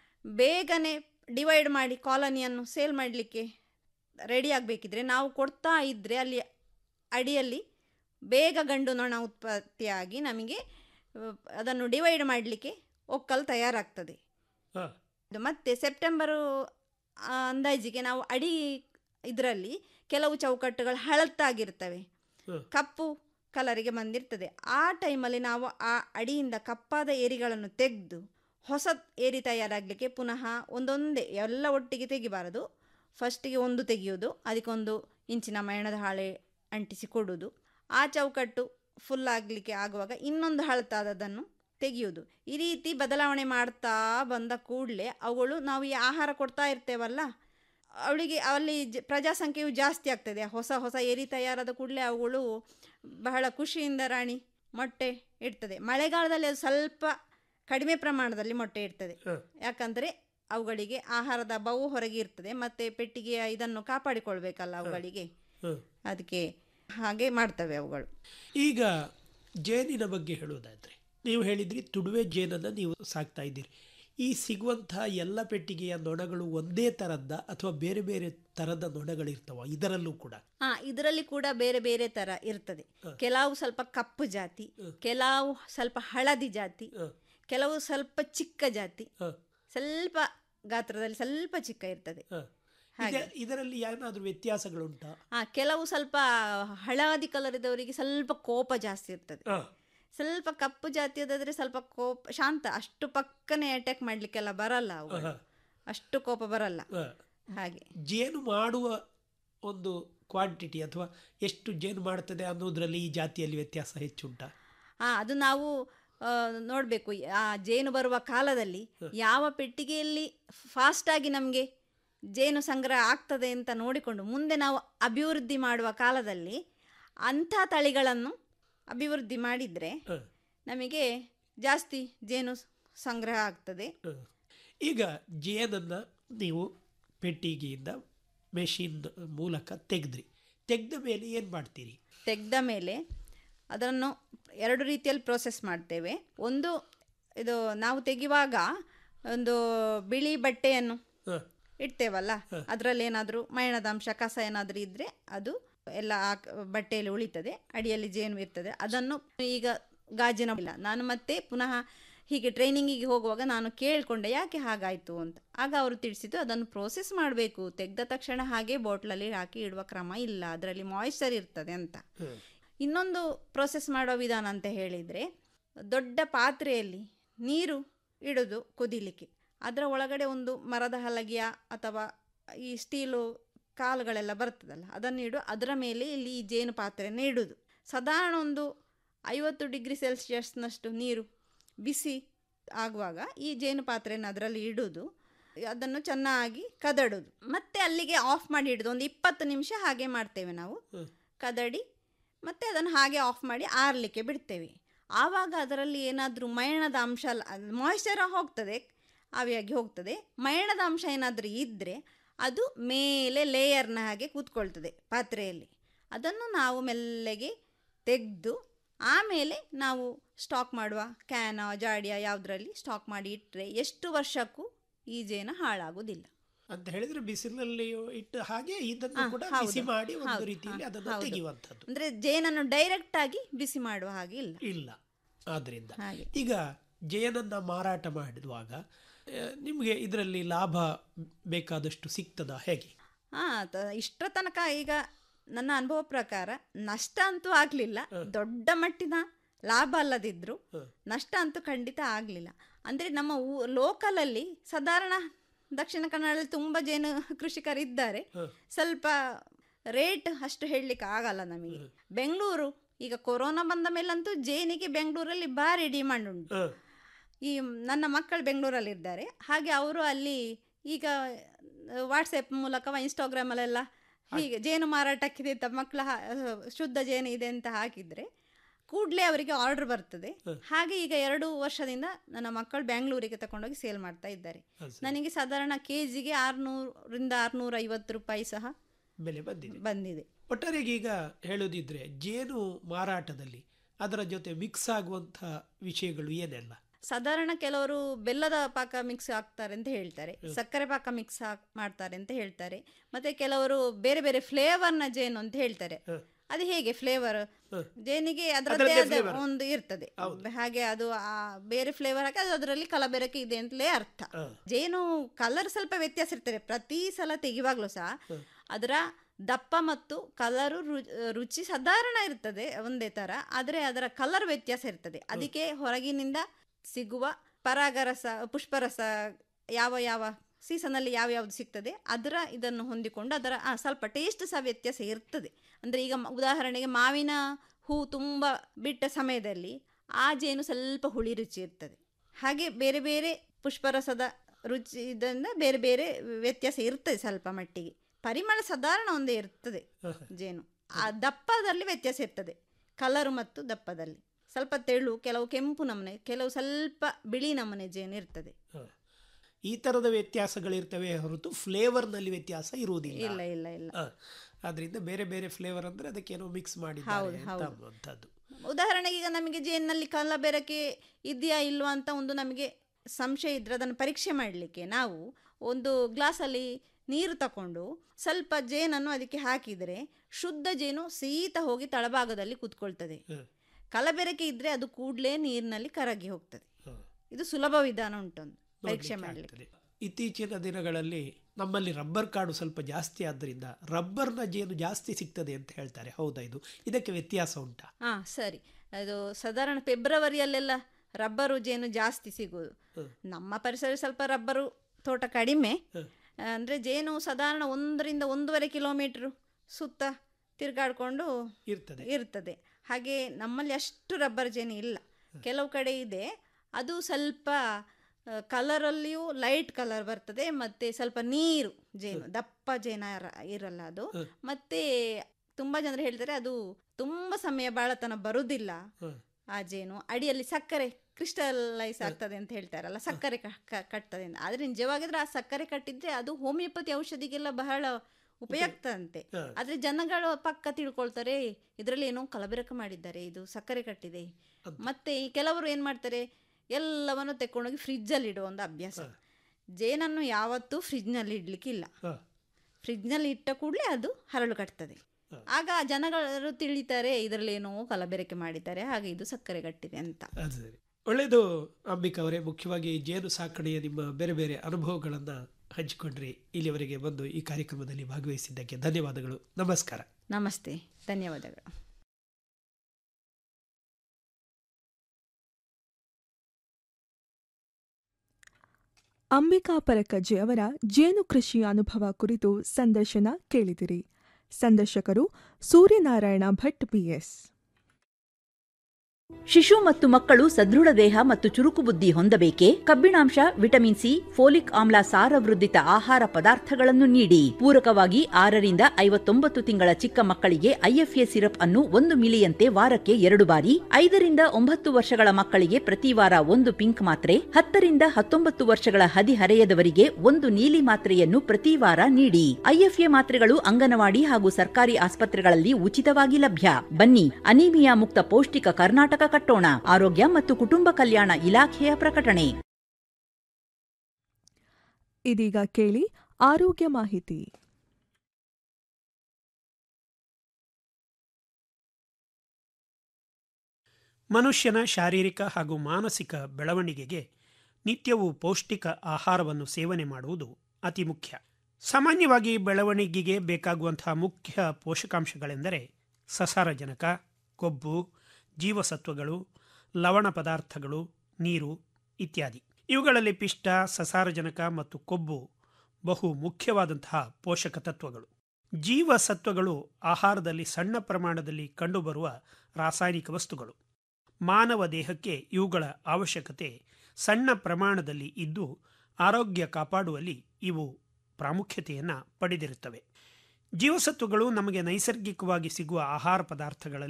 ಬೇಗನೆ ಡಿವೈಡ್ ಮಾಡಿ ಕಾಲನಿಯನ್ನು ಸೇಲ್ ಮಾಡಲಿಕ್ಕೆ ರೆಡಿ ಆಗಬೇಕಿದ್ರೆ ನಾವು ಕೊಡ್ತಾ ಇದ್ದರೆ ಅಲ್ಲಿ ಅಡಿಯಲ್ಲಿ ಬೇಗ ಗಂಡು ನೊಣ ಉತ್ಪತ್ತಿಯಾಗಿ ನಮಗೆ ಆ, ಅದನ್ನು ಡಿವೈಡ್ ಮಾಡಲಿಕ್ಕೆ ಒಕ್ಕಲು ತಯಾರಾಗ್ತದೆ ಹಾ. ಇದು ಮತ್ತೆ ಸೆಪ್ಟೆಂಬರು ಆ, ಅಂದಾಜಿಗೆ ನಾವು ಅಡಿ ಇದರಲ್ಲಿ ಕೆಲವು ಚೌಕಟ್ಟುಗಳು ಹಳತ್ತಾಗಿರ್ತವೆ ಹ್ಮ್. ಕಪ್ಪು ಕಲರಿಗೆ ಬಂದಿರ್ತದೆ ಆ ಟೈಮಲ್ಲಿ ನಾವು ಆ ಅಡಿಯಿಂದ ಕಪ್ಪಾದ ಏರಿಗಳನ್ನು ತೆಗೆದು ಹೊಸ ಏರಿ ತಯಾರಾಗಲಿಕ್ಕೆ ಪುನಃ ಒಂದೊಂದೇ ಎಲ್ಲ ಒಟ್ಟಿಗೆ ತೆಗಿಬಾರದು ಫಸ್ಟಿಗೆ ಒಂದು ತೆಗೆಯೋದು ಅದಕ್ಕೊಂದು ಇಂಚಿನ ಮಯಣದ ಹಾಳೆ ಅಂಟಿಸಿ ಕೊಡೋದು ಆ ಚೌಕಟ್ಟು ಫುಲ್ ಆಗಲಿಕ್ಕೆ ಆಗುವಾಗ ಇನ್ನೊಂದು ಹಳತಾದದನ್ನು ತೆಗೆಯೋದು ಈ ರೀತಿ ಬದಲಾವಣೆ ಮಾಡ್ತಾ ಬಂದ ಕೂಡಲೇ ಅವುಗಳು ನಾವು ಈ ಆಹಾರ ಕೊಡ್ತಾ ಇರ್ತೇವಲ್ಲ ಅವಳಿಗೆ ಅಲ್ಲಿ ಜ ಪ್ರಜಾಸಂಖ್ಯೆಯು ಜಾಸ್ತಿ ಆಗ್ತದೆ ಹೊಸ ಹೊಸ ಏರಿ ತಯಾರಾದ ಕೂಡಲೇ ಅವುಗಳು ಬಹಳ ಖುಷಿಯಿಂದ ರಾಣಿ ಮೊಟ್ಟೆ ಇಡ್ತದೆ ಮಳೆಗಾಲದಲ್ಲಿ ಅದು ಸ್ವಲ್ಪ ಕಡಿಮೆ ಪ್ರಮಾಣದಲ್ಲಿ ಮೊಟ್ಟೆ ಇಡ್ತದೆ ಹ. ಯಾಕಂದರೆ ಅವುಗಳಿಗೆ ಆಹಾರದ ಅಭಾವವು ಹೊರಗೆ ಇರ್ತದೆ ಮತ್ತು ಪೆಟ್ಟಿಗೆಯ ಇದನ್ನು ಕಾಪಾಡಿಕೊಳ್ಬೇಕಲ್ಲ ಅವುಗಳಿಗೆ ಹ್ಮ್. ಅದಕ್ಕೆ ಹಾಗೆ ಮಾಡ್ತವೆ ಅವುಗಳು ಈಗ ಜೇನಿನ ಬಗ್ಗೆ ಹೇಳುವುದಾದ್ರೆ ನೀವು ಹೇಳಿದ್ರಿ ತುಡುವೆ ಜೇನನ್ನು ನೀವು ಸಾಕ್ತಾ ಇದ್ದೀರಿ ಈ ಸಿಗುವಂತಹ ಎಲ್ಲ ಪೆಟ್ಟಿಗೆಯ ನೊಣಗಳು ಒಂದೇ ಥರದ್ದ ಅಥವಾ ಬೇರೆ ಬೇರೆ ಥರದ ನೊಣಗಳಿರ್ತಾವ ಇದರಲ್ಲೂ ಕೂಡ ಹಾ ಇದರಲ್ಲಿ ಕೂಡ ಬೇರೆ ಬೇರೆ ತರ ಇರ್ತದೆ ಕೆಲವು ಸ್ವಲ್ಪ ಕಪ್ಪು ಜಾತಿ ಕೆಲವು ಸ್ವಲ್ಪ ಹಳದಿ ಜಾತಿ ಕೆಲವು ಸ್ವಲ್ಪ ಚಿಕ್ಕ ಜಾತಿ ಸ್ವಲ್ಪ ಗಾತ್ರದಲ್ಲಿ ಸ್ವಲ್ಪ ಚಿಕ್ಕ ಇರ್ತದೆ ಹಾಗೆ ಇದ- ಇದರಲ್ಲಿ ಏನಾದರೂ ವ್ಯತ್ಯಾಸಗಳುಂಟಾ ಆ ಕೆಲವು ಸ್ವಲ್ಪ ಹಳದಿ ಕಲರ್ ಇದ್ದವರಿಗೆ ಸ್ವಲ್ಪ ಕೋಪ ಜಾಸ್ತಿ ಇರ್ತದೆ ಹಾ. ಸ್ವಲ್ಪ ಕಪ್ಪು ಜಾತಿಯದಾದ್ರೆ ಸ್ವಲ್ಪ ಕೋಪ ಶಾಂತ ಅಷ್ಟು ಪಕ್ಕನೆ ಅಟ್ಯಾಕ್ ಮಾಡ್ಲಿಕ್ಕೆಲ್ಲ ಬರಲ್ಲ ಅವುಗಳು ಹಾ. ಅಷ್ಟು ಕೋಪ ಬರಲ್ಲ ಹಾ. ಹಾಗೆ ಜೇನು ಮಾಡುವ ಒಂದು ಕ್ವಾಂಟಿಟಿ ಅಥವಾ ಎಷ್ಟು ಜೇನು ಮಾಡ್ತದೆ ಅನ್ನೋದ್ರಲ್ಲಿ ಈ ಜಾತಿಯಲ್ಲಿ ವ್ಯತ್ಯಾಸ ಹೆಚ್ಚುಂಟಾ ಆ ಅದು ನಾವು ನೋಡಬೇಕು ಆ ಜೇನು ಬರುವ ಕಾಲದಲ್ಲಿ ಯಾವ ಪೆಟ್ಟಿಗೆಯಲ್ಲಿ ಫಾಸ್ಟಾಗಿ ನಮಗೆ ಜೇನು ಸಂಗ್ರಹ ಆಗ್ತದೆ ಅಂತ ನೋಡಿಕೊಂಡು ಮುಂದೆ ನಾವು ಅಭಿವೃದ್ಧಿ ಮಾಡುವ ಕಾಲದಲ್ಲಿ ಅಂಥ ತಳಿಗಳನ್ನು ಅಭಿವೃದ್ಧಿ ಮಾಡಿದರೆ ನಮಗೆ ಜಾಸ್ತಿ ಜೇನು ಸಂಗ್ರಹ ಆಗ್ತದೆ ಈಗ ಜೇನನ್ನು ನೀವು ಪೆಟ್ಟಿಗೆಯಿಂದ ಮೆಷಿನ್ ಮೂಲಕ ತೆಗೆದ್ರಿ ತೆಗೆದ ಮೇಲೆ ಏನು ಮಾಡ್ತೀರಿ ತೆಗೆದ ಮೇಲೆ ಅದನ್ನು ಎರಡು ರೀತಿಯಲ್ಲಿ ಪ್ರೋಸೆಸ್ ಮಾಡ್ತೇವೆ ಒಂದು ಇದು ನಾವು ತೆಗೆಯುವಾಗ ಒಂದು ಬಿಳಿ ಬಟ್ಟೆಯನ್ನು ಇಡ್ತೇವಲ್ಲ ಅದರಲ್ಲಿ ಏನಾದರೂ ಮೈಣದ ಅಂಶ ಕಸ ಏನಾದರೂ ಇದ್ದರೆ ಅದು ಎಲ್ಲ ಆ ಕ- ಬಟ್ಟೆಯಲ್ಲಿ ಉಳಿತದೆ ಅಡಿಯಲ್ಲಿ ಜೇನು ಇರ್ತದೆ ಅದನ್ನು ಈಗ ಗಾಜಿನ ಇಲ್ಲ ನಾನು ಮತ್ತೆ ಪುನಃ ಹೀಗೆ ಟ್ರೈನಿಂಗಿಗೆ ಹೋಗುವಾಗ ನಾನು ಕೇಳಿಕೊಂಡೆ ಯಾಕೆ ಹಾಗಾಯಿತು ಅಂತ ಆಗ ಅವರು ತಿಳಿಸಿದ್ದು ಅದನ್ನು ಪ್ರೋಸೆಸ್ ಮಾಡಬೇಕು ತೆಗೆದ ತಕ್ಷಣ ಹಾಗೆ ಬಾಟ್ಲಲ್ಲಿ ಹಾಕಿ ಇಡುವ ಕ್ರಮ ಇಲ್ಲ ಅದರಲ್ಲಿ ಮಾಯಿಶ್ಚರ್ ಇರ್ತದೆ ಅಂತ ಇನ್ನೊಂದು ಪ್ರೋಸೆಸ್ ಮಾಡೋ ವಿಧಾನ ಅಂತ ಹೇಳಿದರೆ ದೊಡ್ಡ ಪಾತ್ರೆಯಲ್ಲಿ ನೀರು ಇಡೋದು ಕುದಿಲಿಕ್ಕೆ ಅದರ ಒಳಗಡೆ ಒಂದು ಮರದ ಹಲಗೆಯ ಅಥವಾ ಈ ಸ್ಟೀಲು ಕಾಲುಗಳೆಲ್ಲ ಬರ್ತದಲ್ಲ ಅದನ್ನು ಇಡು ಅದರ ಮೇಲೆ ಇಲ್ಲಿ ಈ ಜೇನು ಪಾತ್ರೆಯನ್ನು ಇಡೋದು ಸಾಧಾರಣ ಒಂದು ಐವತ್ತು ಡಿಗ್ರಿ ಸೆಲ್ಸಿಯಸ್ನಷ್ಟು ನೀರು ಬಿಸಿ ಆಗುವಾಗ ಈ ಜೇನು ಪಾತ್ರೆಯನ್ನು ಅದರಲ್ಲಿ ಇಡೋದು ಅದನ್ನು ಚೆನ್ನಾಗಿ ಕದಡೋದು ಮತ್ತೆ ಅಲ್ಲಿಗೆ ಆಫ್ ಮಾಡಿ ಇಡೋದು ಒಂದು ಇಪ್ಪತ್ತು ನಿಮಿಷ ಹಾಗೆ ಮಾಡ್ತೇವೆ ನಾವು ಕದಡಿ ಮತ್ತೆ ಅದನ್ನು ಹಾಗೆ ಆಫ್ ಮಾಡಿ ಆರಲಿಕ್ಕೆ ಬಿಡ್ತೇವೆ ಆವಾಗ ಅದರಲ್ಲಿ ಏನಾದರೂ ಮಯಣದ ಅಂಶ ಮಾಯಿಶ್ಚರ ಹೋಗ್ತದೆ ಆವಿಯಾಗಿ ಹೋಗ್ತದೆ ಮಯಣದ ಅಂಶ ಏನಾದರೂ ಇದ್ದರೆ ಅದು ಮೇಲೆ ಲೇಯರ್ನ ಹಾಗೆ ಕೂತ್ಕೊಳ್ತದೆ ಪಾತ್ರೆಯಲ್ಲಿ ಅದನ್ನು ನಾವು ಮೆಲ್ಲಗೆ ತೆಗೆದು ಆಮೇಲೆ ನಾವು ಸ್ಟಾಕ್ ಮಾಡುವ ಕ್ಯಾನ ಜಾಡಿಯ ಯಾವುದರಲ್ಲಿ ಸ್ಟಾಕ್ ಮಾಡಿ ಇಟ್ಟರೆ ಎಷ್ಟು ವರ್ಷಕ್ಕೂ ಈ ಜೇನು ಹಾಳಾಗುವುದಿಲ್ಲ ಅಂತ ಹೇಳಿದ್ರೆ ಬಿಸಿಲಲ್ಲಿ ಇಟ್ಟು ಹಾಗೆ ಇದನ್ನು ಹಾ, ಕೂಡ ಹೌದು, ಬಿಸಿ ಮಾಡಿ ಒಂದು ಹೌದು, ರೀತಿಯಲ್ಲಿ ಹಾ, ಅದನ್ನು ಹೌದು. ತೆಗೆಯುವಂಥದ್ದು ಅಂದರೆ ಜೇನನ್ನು ಡೈರೆಕ್ಟ್ ಆಗಿ ಬಿಸಿ ಮಾಡುವ ಹಾಗೆ ಇಲ್ಲ ಇಲ್ಲ ಆದ್ರಿಂದ ಹಾಗೆ ಈಗ ಜೇನನ್ನ ಮಾರಾಟ ಮಾಡುವಾಗ ಆ, ನಿಮಗೆ ಇದರಲ್ಲಿ ಲಾಭ ಬೇಕಾದಷ್ಟು ಸಿಗ್ತದಾ ಹೇಗೆ ಹಾಂ ಇಷ್ಟರ ತನಕ ಈಗ ನನ್ನ ಅನುಭವ ಪ್ರಕಾರ ನಷ್ಟ ಅಂತೂ ಆಗಲಿಲ್ಲ ದೊಡ್ಡ ಮಟ್ಟಿನ ಲಾಭ ಅಲ್ಲದಿದ್ದರೂ ನಷ್ಟ ಅಂತೂ ಖಂಡಿತ ಆಗಲಿಲ್ಲ ಅಂದರೆ ನಮ್ಮ ಊ ಲೋಕಲಲ್ಲಿ ಸಾಧಾರಣ ದಕ್ಷಿಣ ಕನ್ನಡದಲ್ಲಿ ತುಂಬ ಜೇನು ಕೃಷಿಕರಿದ್ದಾರೆ ಸ್ವಲ್ಪ ರೇಟ್ ಅಷ್ಟು ಹೇಳಲಿಕ್ಕೆ ಆಗಲ್ಲ ನಮಗೆ ಬೆಂಗಳೂರು ಈಗ ಕೊರೋನಾ ಬಂದ ಮೇಲಂತೂ ಜೇನಿಗೆ ಬೆಂಗಳೂರಲ್ಲಿ ಭಾರಿ ಡಿಮಾಂಡ್ ಉಂಟು ಈ ನನ್ನ ಮಕ್ಕಳು ಬೆಂಗಳೂರಲ್ಲಿದ್ದಾರೆ ಹಾಗೆ ಅವರು ಅಲ್ಲಿ ಈಗ ವಾಟ್ಸಪ್ ಮೂಲಕ ಇನ್ಸ್ಟಾಗ್ರಾಮಲ್ಲೆಲ್ಲ ಹೀಗೆ ಜೇನು ಮಾರಾಟಕ್ಕಿದೆ ಅಂತ ಮಕ್ಕಳ ಶುದ್ಧ ಜೇನು ಇದೆ ಅಂತ ಹಾಕಿದರೆ ಕೂಡಲೇ ಅವರಿಗೆ ಆರ್ಡರ್ ಬರ್ತದೆ ಹಾಗೆ ಈಗ ಎರಡು ವರ್ಷದಿಂದ ನನ್ನ ಮಕ್ಕಳು ಬ್ಯಾಂಗ್ಳೂರಿಗೆ ತಗೊಂಡೋಗಿ ಸೇಲ್ ಮಾಡ್ತಾ ಇದ್ದಾರೆ ನನಗೆ ಸಾಧಾರಣ ಕೆ ಜಿಗೆ ಆರ್ನೂರಿಂದ ಆರ್ನೂರ ಐವತ್ತು ರೂಪಾಯಿ ಸಹ ಬೆಲೆ ಬಂದಿದೆ ಬಂದಿದೆ ಒಟ್ಟಾರೆಗೆ ಈಗ ಹೇಳೋದಿದ್ರೆ ಜೇನು ಮಾರಾಟದಲ್ಲಿ ಅದರ ಜೊತೆ ಮಿಕ್ಸ್ ಆಗುವಂತಹ ವಿಷಯಗಳು ಏನೆಲ್ಲ ಸಾಧಾರಣ ಕೆಲವರು ಬೆಲ್ಲದ ಪಾಕ ಮಿಕ್ಸ್ ಹಾಕ್ತಾರೆ ಅಂತ ಹೇಳ್ತಾರೆ ಸಕ್ಕರೆ ಪಾಕ ಮಿಕ್ಸ್ ಮಾಡ್ತಾರೆ ಅಂತ ಹೇಳ್ತಾರೆ ಮತ್ತೆ ಕೆಲವರು ಬೇರೆ ಬೇರೆ ಫ್ಲೇವರ್ನ ಜೇನು ಅಂತ ಹೇಳ್ತಾರೆ ಅದು ಹೇಗೆ ಫ್ಲೇವರ್ ಜೇನಿಗೆ ಅದರದ್ದೇ ಅದರದ್ದೇ ಆದ flavor. ಒಂದು ಇರ್ತದೆ ಹಾಗೆ ಅದು ಆ ಬೇರೆ ಫ್ಲೇವರ್ ಹಾಕಿ ಅದು ಅದರಲ್ಲಿ ಕಲಬೆರಕೆ ಇದೆ ಅಂತಲೇ ಅರ್ಥ ಜೇನು ಕಲರ್ ಸ್ವಲ್ಪ ವ್ಯತ್ಯಾಸ ಇರ್ತದೆ ಪ್ರತಿ ಸಲ ತೆಗಿವಾಗ್ಲೂ ಸಹ ಅದರ ದಪ್ಪ ಮತ್ತು ಕಲರು ರುಚಿ ಸಾಧಾರಣ ಇರ್ತದೆ ಒಂದೇ ತರ ಆದರೆ ಅದರ ಕಲರ್ ವ್ಯತ್ಯಾಸ ಇರ್ತದೆ ಅದಕ್ಕೆ ಹೊರಗಿನಿಂದ ಸಿಗುವ ಪರಾಗರಸ ಪುಷ್ಪರಸ ಯಾವ ಯಾವ ಸೀಸನಲ್ಲಿ ಯಾವ ಯಾವ್ದು ಸಿಗ್ತದೆ ಅದರ ಇದನ್ನು ಹೊಂದಿಕೊಂಡು ಅದರ ಆ, ಸ್ವಲ್ಪ ಟೇಸ್ಟ್ ಸಹ ವ್ಯತ್ಯಾಸ ಇರ್ತದೆ ಅಂದರೆ ಈಗ ಮ- ಉದಾಹರಣೆಗೆ ಮಾವಿನ ಹೂ ತುಂಬ ಬಿಟ್ಟ ಸಮಯದಲ್ಲಿ ಆ ಜೇನು ಸ್ವಲ್ಪ ಹುಳಿ ರುಚಿ ಇರ್ತದೆ ಹಾಗೆ ಬೇರೆ ಬೇರೆ ಪುಷ್ಪರಸದ ರುಚಿ ಇದರಿಂದ ಬೇರೆ ಬೇರೆ ವ್ಯತ್ಯಾಸ ಇರ್ತದೆ ಸ್ವಲ್ಪ ಮಟ್ಟಿಗೆ ಪರಿಮಳ ಸಾಧಾರಣ ಒಂದೇ ಇರ್ತದೆ ಜೇನು ಆ ದಪ್ಪದಲ್ಲಿ ವ್ಯತ್ಯಾಸ ಇರ್ತದೆ ಕಲರು ಮತ್ತು ದಪ್ಪದಲ್ಲಿ ಸ್ವಲ್ಪ ತೆಳು ಕೆಲವು ಕೆಂಪು ನಮೂನೆ ಕೆಲವು ಸ್ವಲ್ಪ ಬಿಳಿ ನಮೂನೆ ಜೇನು ಇರ್ತದೆ ಈ ತರದ ವ್ಯತ್ಯಾಸಗಳಿರ್ತವೆ ಹೊರತು ಫ್ಲೇವರ್ನಲ್ಲಿ ವ್ಯತ್ಯಾಸ ಇರುವುದಿಲ್ಲ ಇಲ್ಲ ಇಲ್ಲ ಇಲ್ಲ ಹ. ಆದ್ರಿಂದ ಬೇರೆ ಬೇರೆ ಫ್ಲೇವರ್ ಅಂದ್ರೆ ಅದಕ್ಕೇನೋ ಮಿಕ್ಸ್ ಮಾಡಿದ್ದಾರೆ ಹೌದು, ಅಂತ ಹೌದು. ಅನ್ನುವಂಥದ್ದು ಉದಾಹರಣೆಗೆ ಈಗ ನಮಗೆ ಜೇನಿನಲ್ಲಿ ಕಲಬೆರಕೆ ಇದೆಯಾ ಇಲ್ವಾ ಅಂತ ಒಂದು ನಮಗೆ ಸಂಶಯ ಇದ್ರೆ ಅದನ್ನು ಪರೀಕ್ಷೆ ಮಾಡಲಿಕ್ಕೆ ನಾವು ಒಂದು ಗ್ಲಾಸಲ್ಲಿ ನೀರು ತಕೊಂಡು ಸ್ವಲ್ಪ ಜೇನನ್ನು ಅದಕ್ಕೆ ಹಾಕಿದರೆ ಶುದ್ಧ ಜೇನು ಸೀತ ಹೋಗಿ ತಳಭಾಗದಲ್ಲಿ ಕೂತ್ಕೊಳ್ತದೆ ಕಲಬೆರಕೆ ಇದ್ರೆ ಅದು ಕೂಡಲೇ ನೀರಿನಲ್ಲಿ ಕರಗಿ ಹೋಗ್ತದೆ ಇದು ಸುಲಭ ವಿಧಾನ ಉಂಟೊಂದು ಪರೀಕ್ಷೆ ಮಾಡಲಿಕ್ಕೆ ಇತ್ತೀಚಿನ ದಿನಗಳಲ್ಲಿ ನಮ್ಮಲ್ಲಿ ರಬ್ಬರ್ ಕಾಡು ಸ್ವಲ್ಪ ಜಾಸ್ತಿ ಆದ್ದರಿಂದ ರಬ್ಬರ್ನ ಜೇನು ಜಾಸ್ತಿ ಸಿಗ್ತದೆ ಅಂತ ಹೇಳ್ತಾರೆ ಹೌದಾ ಇದು ಇದಕ್ಕೆ ವ್ಯತ್ಯಾಸ ಉಂಟಾ ಹಾ ಸರಿ ಅದು ಸಾಧಾರಣ ಫೆಬ್ರವರಿಯಲ್ಲೆಲ್ಲ ರಬ್ಬರು ಜೇನು ಜಾಸ್ತಿ ಸಿಗುವುದು ನಮ್ಮ ಪರಿಸರ ಸ್ವಲ್ಪ ರಬ್ಬರು ತೋಟ ಕಡಿಮೆ ಅಂದರೆ ಜೇನು ಸಾಧಾರಣ ಒಂದರಿಂದ ಒಂದೂವರೆ ಕಿಲೋಮೀಟ್ರ್ ಸುತ್ತ ತಿರುಗಾಡಿಕೊಂಡು ಇರ್ತದೆ ಇರ್ತದೆ ಹಾಗೆ ನಮ್ಮಲ್ಲಿ ಅಷ್ಟು ರಬ್ಬರ್ ಜೇನು ಇಲ್ಲ ಕೆಲವು ಕಡೆ ಇದೆ ಅದು ಸ್ವಲ್ಪ ಕಲರಲ್ಲಿಯೂ ಲೈಟ್ ಕಲರ್ ಬರ್ತದೆ ಮತ್ತೆ ಸ್ವಲ್ಪ ನೀರು ಜೇನು ದಪ್ಪ ಜೇನ ಇರ- ಇರಲ್ಲ ಅದು ಮತ್ತೆ ತುಂಬಾ ಜನರು ಹೇಳ್ತಾರೆ ಅದು ತುಂಬಾ ಸಮಯ ಬಾಳತನ ಬರುವುದಿಲ್ಲ ಆ ಜೇನು ಅಡಿಯಲ್ಲಿ ಸಕ್ಕರೆ ಕ್ರಿಸ್ಟಲೈಸ್ ಆಗ್ತದೆ ಅಂತ ಹೇಳ್ತಾರಲ್ಲ ಸಕ್ಕರೆ ಕ- ಕ- ಕಟ್ತದೆ ಅಂತ ಆದ್ರೆ ನಿಜವಾಗಿದ್ರೆ ಆ ಸಕ್ಕರೆ ಕಟ್ಟಿದ್ರೆ ಅದು ಹೋಮಿಯೋಪತಿ ಔಷಧಿಗೆಲ್ಲ ಬಹಳ ಉಪಯುಕ್ತ ಅಂತೆ ಆದ್ರೆ ಜನಗಳು ಪಕ್ಕ ತಿಳ್ಕೊಳ್ತಾರೆ ಇದರಲ್ಲಿ ಏನೋ ಕಲಬೆರಕೆ ಮಾಡಿದ್ದಾರೆ ಇದು ಸಕ್ಕರೆ ಕಟ್ಟಿದೆ ಮತ್ತೆ ಈ ಕೆಲವರು ಏನ್ ಮಾಡ್ತಾರೆ ಎಲ್ಲವನ್ನು ತೆಕ್ಕೊಂಡೋಗಿ ಫ್ರಿಜ್ಜಲ್ಲಿ ಇಡುವ ಒಂದು ಅಭ್ಯಾಸ ಜೇನನ್ನು ಯಾವತ್ತೂ ಫ್ರಿಜ್ನಲ್ಲಿ ಇಡ್ಲಿಕ್ಕಿಲ್ಲ ಫ್ರಿಜ್ನಲ್ಲಿ ಇಟ್ಟ ಕೂಡಲೇ ಅದು ಹರಳು ಕಟ್ತದೆ ಆಗ ಜನಗಳು ತಿಳಿತಾರೆ ಇದರಲ್ಲಿ ಏನೋ ಕಲಬೆರಕೆ ಮಾಡಿದ್ದಾರೆ ಹಾಗೆ ಇದು ಸಕ್ಕರೆ ಕಟ್ಟಿದೆ ಅಂತ ಅದು ಸರಿ ಒಳ್ಳೆಯದು ಅಂಬಿಕಾ ಅವರೇ ಮುಖ್ಯವಾಗಿ ಜೇನು ಸಾಕಣೆಯ ನಿಮ್ಮ ಬೇರೆ ಬೇರೆ ಅನುಭವಗಳನ್ನು ಹಂಚಿಕೊಂಡ್ರಿ ಇಲ್ಲಿವರೆಗೆ ಬಂದು ಈ ಕಾರ್ಯಕ್ರಮದಲ್ಲಿ ಭಾಗವಹಿಸಿದ್ದಕ್ಕೆ ಧನ್ಯವಾದಗಳು ನಮಸ್ಕಾರ ನಮಸ್ತೆ ಧನ್ಯವಾದಗಳು ಅಂಬಿಕಾ ಪರಕಜ್ಜೆ ಅವರ ಜೇನು ಕೃಷಿ ಅನುಭವ ಕುರಿತು ಸಂದರ್ಶನ ಕೇಳಿದಿರಿ ಸಂದರ್ಶಕರು ಸೂರ್ಯನಾರಾಯಣ ಭಟ್ ಪಿಎಸ್ ಶಿಶು ಮತ್ತು ಮಕ್ಕಳು ಸದೃಢ ದೇಹ ಮತ್ತು ಚುರುಕು ಬುದ್ಧಿ ಹೊಂದಬೇಕೆ ಕಬ್ಬಿಣಾಂಶ ವಿಟಮಿನ್ ಸಿ ಫೋಲಿಕ್ ಆಮ್ಲ ಸಾರವೃದ್ಧಿತ ಆಹಾರ ಪದಾರ್ಥಗಳನ್ನು ನೀಡಿ ಪೂರಕವಾಗಿ ಆರರಿಂದ ಐವತ್ತೊಂಬತ್ತು ತಿಂಗಳ ಚಿಕ್ಕ ಮಕ್ಕಳಿಗೆ ಐಎಫ್ಎ ಸಿರಪ್ ಅನ್ನು ಒಂದು ಮಿಲಿಯಂತೆ ವಾರಕ್ಕೆ ಎರಡು ಬಾರಿ ಐದರಿಂದ ಒಂಬತ್ತು ವರ್ಷಗಳ ಮಕ್ಕಳಿಗೆ ಪ್ರತಿ ವಾರ ಒಂದು ಪಿಂಕ್ ಮಾತ್ರೆ ಹತ್ತರಿಂದ ಹತ್ತೊಂಬತ್ತು ವರ್ಷಗಳ ಹದಿಹರೆಯದವರಿಗೆ ಒಂದು ನೀಲಿ ಮಾತ್ರೆಯನ್ನು ಪ್ರತಿ ವಾರ ನೀಡಿ ಐಎಫ್ಎ ಮಾತ್ರೆಗಳು ಅಂಗನವಾಡಿ ಹಾಗೂ ಸರ್ಕಾರಿ ಆಸ್ಪತ್ರೆಗಳಲ್ಲಿ ಉಚಿತವಾಗಿ ಲಭ್ಯ ಬನ್ನಿ ಅನೀಮಿಯಾ ಮುಕ್ತ ಪೌಷ್ಟಿಕ ಕರ್ನಾಟಕ ಕಟ್ಟೋಣ ಆರೋಗ್ಯ ಮತ್ತು ಕುಟುಂಬ ಕಲ್ಯಾಣ ಇಲಾಖೆಯ ಪ್ರಕಟಣೆ ಇದೀಗ ಕೇಳಿ ಆರೋಗ್ಯ ಮಾಹಿತಿ ಮನುಷ್ಯನ ಶಾರೀರಿಕ ಹಾಗೂ ಮಾನಸಿಕ ಬೆಳವಣಿಗೆಗೆ ನಿತ್ಯವೂ ಪೌಷ್ಟಿಕ ಆಹಾರವನ್ನು ಸೇವನೆ ಮಾಡುವುದು ಅತಿ ಮುಖ್ಯ ಸಾಮಾನ್ಯವಾಗಿ ಬೆಳವಣಿಗೆಗೆ ಬೇಕಾಗುವಂತಹ ಮುಖ್ಯ ಪೋಷಕಾಂಶಗಳೆಂದರೆ ಸಸಾರಜನಕ ಕೊಬ್ಬು ಜೀವಸತ್ವಗಳು ಲವಣ ಪದಾರ್ಥಗಳು ನೀರು ಇತ್ಯಾದಿ ಇವುಗಳಲ್ಲಿ ಪಿಷ್ಟ ಸಸಾರಜನಕ ಮತ್ತು ಕೊಬ್ಬು ಬಹು ಮುಖ್ಯವಾದಂತಹ ಪೋಷಕ ತತ್ವಗಳು ಜೀವಸತ್ವಗಳು ಆಹಾರದಲ್ಲಿ ಸಣ್ಣ ಪ್ರಮಾಣದಲ್ಲಿ ಕಂಡುಬರುವ ರಾಸಾಯನಿಕ ವಸ್ತುಗಳು ಮಾನವ ದೇಹಕ್ಕೆ ಇವುಗಳ ಅವಶ್ಯಕತೆ ಸಣ್ಣ ಪ್ರಮಾಣದಲ್ಲಿ ಇದ್ದು ಆರೋಗ್ಯ ಕಾಪಾಡುವಲ್ಲಿ ಇವು ಪ್ರಾಮುಖ್ಯತೆಯನ್ನು ಪಡೆದಿರುತ್ತವೆ ಜೀವಸತ್ವಗಳು ನಮಗೆ ನೈಸರ್ಗಿಕವಾಗಿ ಸಿಗುವ ಆಹಾರ ಪದಾರ್ಥಗಳಲ್ಲಿ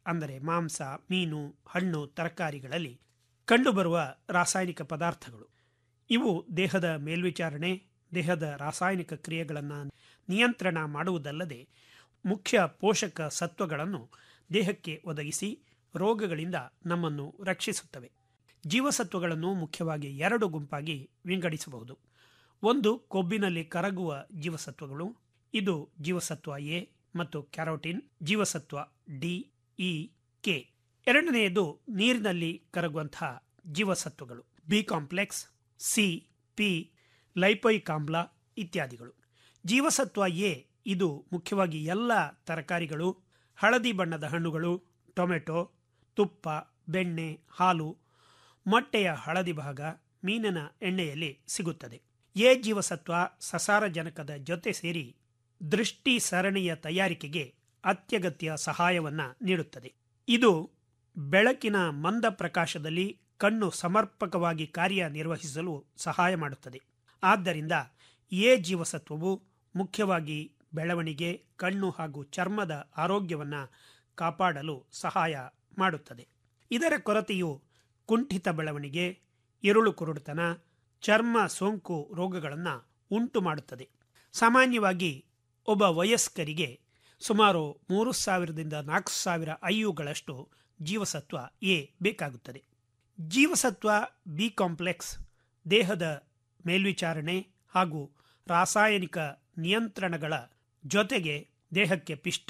ಅಂದರೆ ಮಾಂಸ ಮೀನು ಹಣ್ಣು ತರಕಾರಿಗಳಲ್ಲಿ ಕಂಡುಬರುವ ರಾಸಾಯನಿಕ ಪದಾರ್ಥಗಳು ಇವು ದೇಹದ ಮೇಲ್ವಿಚಾರಣೆ ದೇಹದ ರಾಸಾಯನಿಕ ಕ್ರಿಯೆಗಳನ್ನು ನಿಯಂತ್ರಣ ಮಾಡುವುದಲ್ಲದೆ ಮುಖ್ಯ ಪೋಷಕ ಸತ್ವಗಳನ್ನು ದೇಹಕ್ಕೆ ಒದಗಿಸಿ ರೋಗಗಳಿಂದ ನಮ್ಮನ್ನು ರಕ್ಷಿಸುತ್ತವೆ ಜೀವಸತ್ವಗಳನ್ನು ಮುಖ್ಯವಾಗಿ ಎರಡು ಗುಂಪಾಗಿ ವಿಂಗಡಿಸಬಹುದು ಒಂದು ಕೊಬ್ಬಿನಲ್ಲಿ ಕರಗುವ ಜೀವಸತ್ವಗಳು ಇದು ಜೀವಸತ್ವ ಎ ಮತ್ತು ಕ್ಯಾರೋಟಿನ್ ಜೀವಸತ್ವ ಡಿ ಇ ಕೆ ಎರಡನೆಯದು ನೀರಿನಲ್ಲಿ ಕರಗುವಂತಹ ಜೀವಸತ್ವಗಳು B complex C P lipoic ಆಮ್ಲ ಇತ್ಯಾದಿಗಳು ಜೀವಸತ್ವ ಎ ಇದು ಮುಖ್ಯವಾಗಿ ಎಲ್ಲ ತರಕಾರಿಗಳು ಹಳದಿ ಬಣ್ಣದ ಹಣ್ಣುಗಳು ಟೊಮೆಟೊ ತುಪ್ಪ ಬೆಣ್ಣೆ ಹಾಲು ಮೊಟ್ಟೆಯ ಹಳದಿ ಭಾಗ ಮೀನಿನ ಎಣ್ಣೆಯಲ್ಲಿ ಸಿಗುತ್ತದೆ ಎ ಜೀವಸತ್ವ ಸಸಾರಜನಕದ ಜೊತೆ ಸೇರಿ ದೃಷ್ಟಿ ಸರಣಿಯ ತಯಾರಿಕೆಗೆ ಅತ್ಯಗತ್ಯ ಸಹಾಯವನ್ನ ನೀಡುತ್ತದೆ ಇದು ಬೆಳಕಿನ ಮಂದ ಪ್ರಕಾಶದಲ್ಲಿ ಕಣ್ಣು ಸಮರ್ಪಕವಾಗಿ ಕಾರ್ಯನಿರ್ವಹಿಸಲು ಸಹಾಯ ಮಾಡುತ್ತದೆ ಆದ್ದರಿಂದ ಎ ಜೀವಸತ್ವವು ಮುಖ್ಯವಾಗಿ ಬೆಳವಣಿಗೆ ಕಣ್ಣು ಹಾಗೂ ಚರ್ಮದ ಆರೋಗ್ಯವನ್ನು ಕಾಪಾಡಲು ಸಹಾಯ ಮಾಡುತ್ತದೆ ಇದರ ಕೊರತೆಯು ಕುಂಠಿತ ಬೆಳವಣಿಗೆ ಇರುಳು ಕುರುಡುತನ ಚರ್ಮ ಸೋಂಕು ರೋಗಗಳನ್ನು ಉಂಟು ಮಾಡುತ್ತದೆ ಸಾಮಾನ್ಯವಾಗಿ ಒಬ್ಬ ವಯಸ್ಕರಿಗೆ ಸುಮಾರು ಮೂರು ಸಾವಿರದಿಂದ ನಾಲ್ಕು ಸಾವಿರ ಐಯುಗಳಷ್ಟು ಜೀವಸತ್ವ ಎ ಬೇಕಾಗುತ್ತದೆ ಜೀವಸತ್ವ ಬಿ ಕಾಂಪ್ಲೆಕ್ಸ್ ದೇಹದ ಮೇಲ್ವಿಚಾರಣೆ ಹಾಗೂ ರಾಸಾಯನಿಕ ನಿಯಂತ್ರಣಗಳ ಜೊತೆಗೆ ದೇಹಕ್ಕೆ ಪಿಷ್ಟ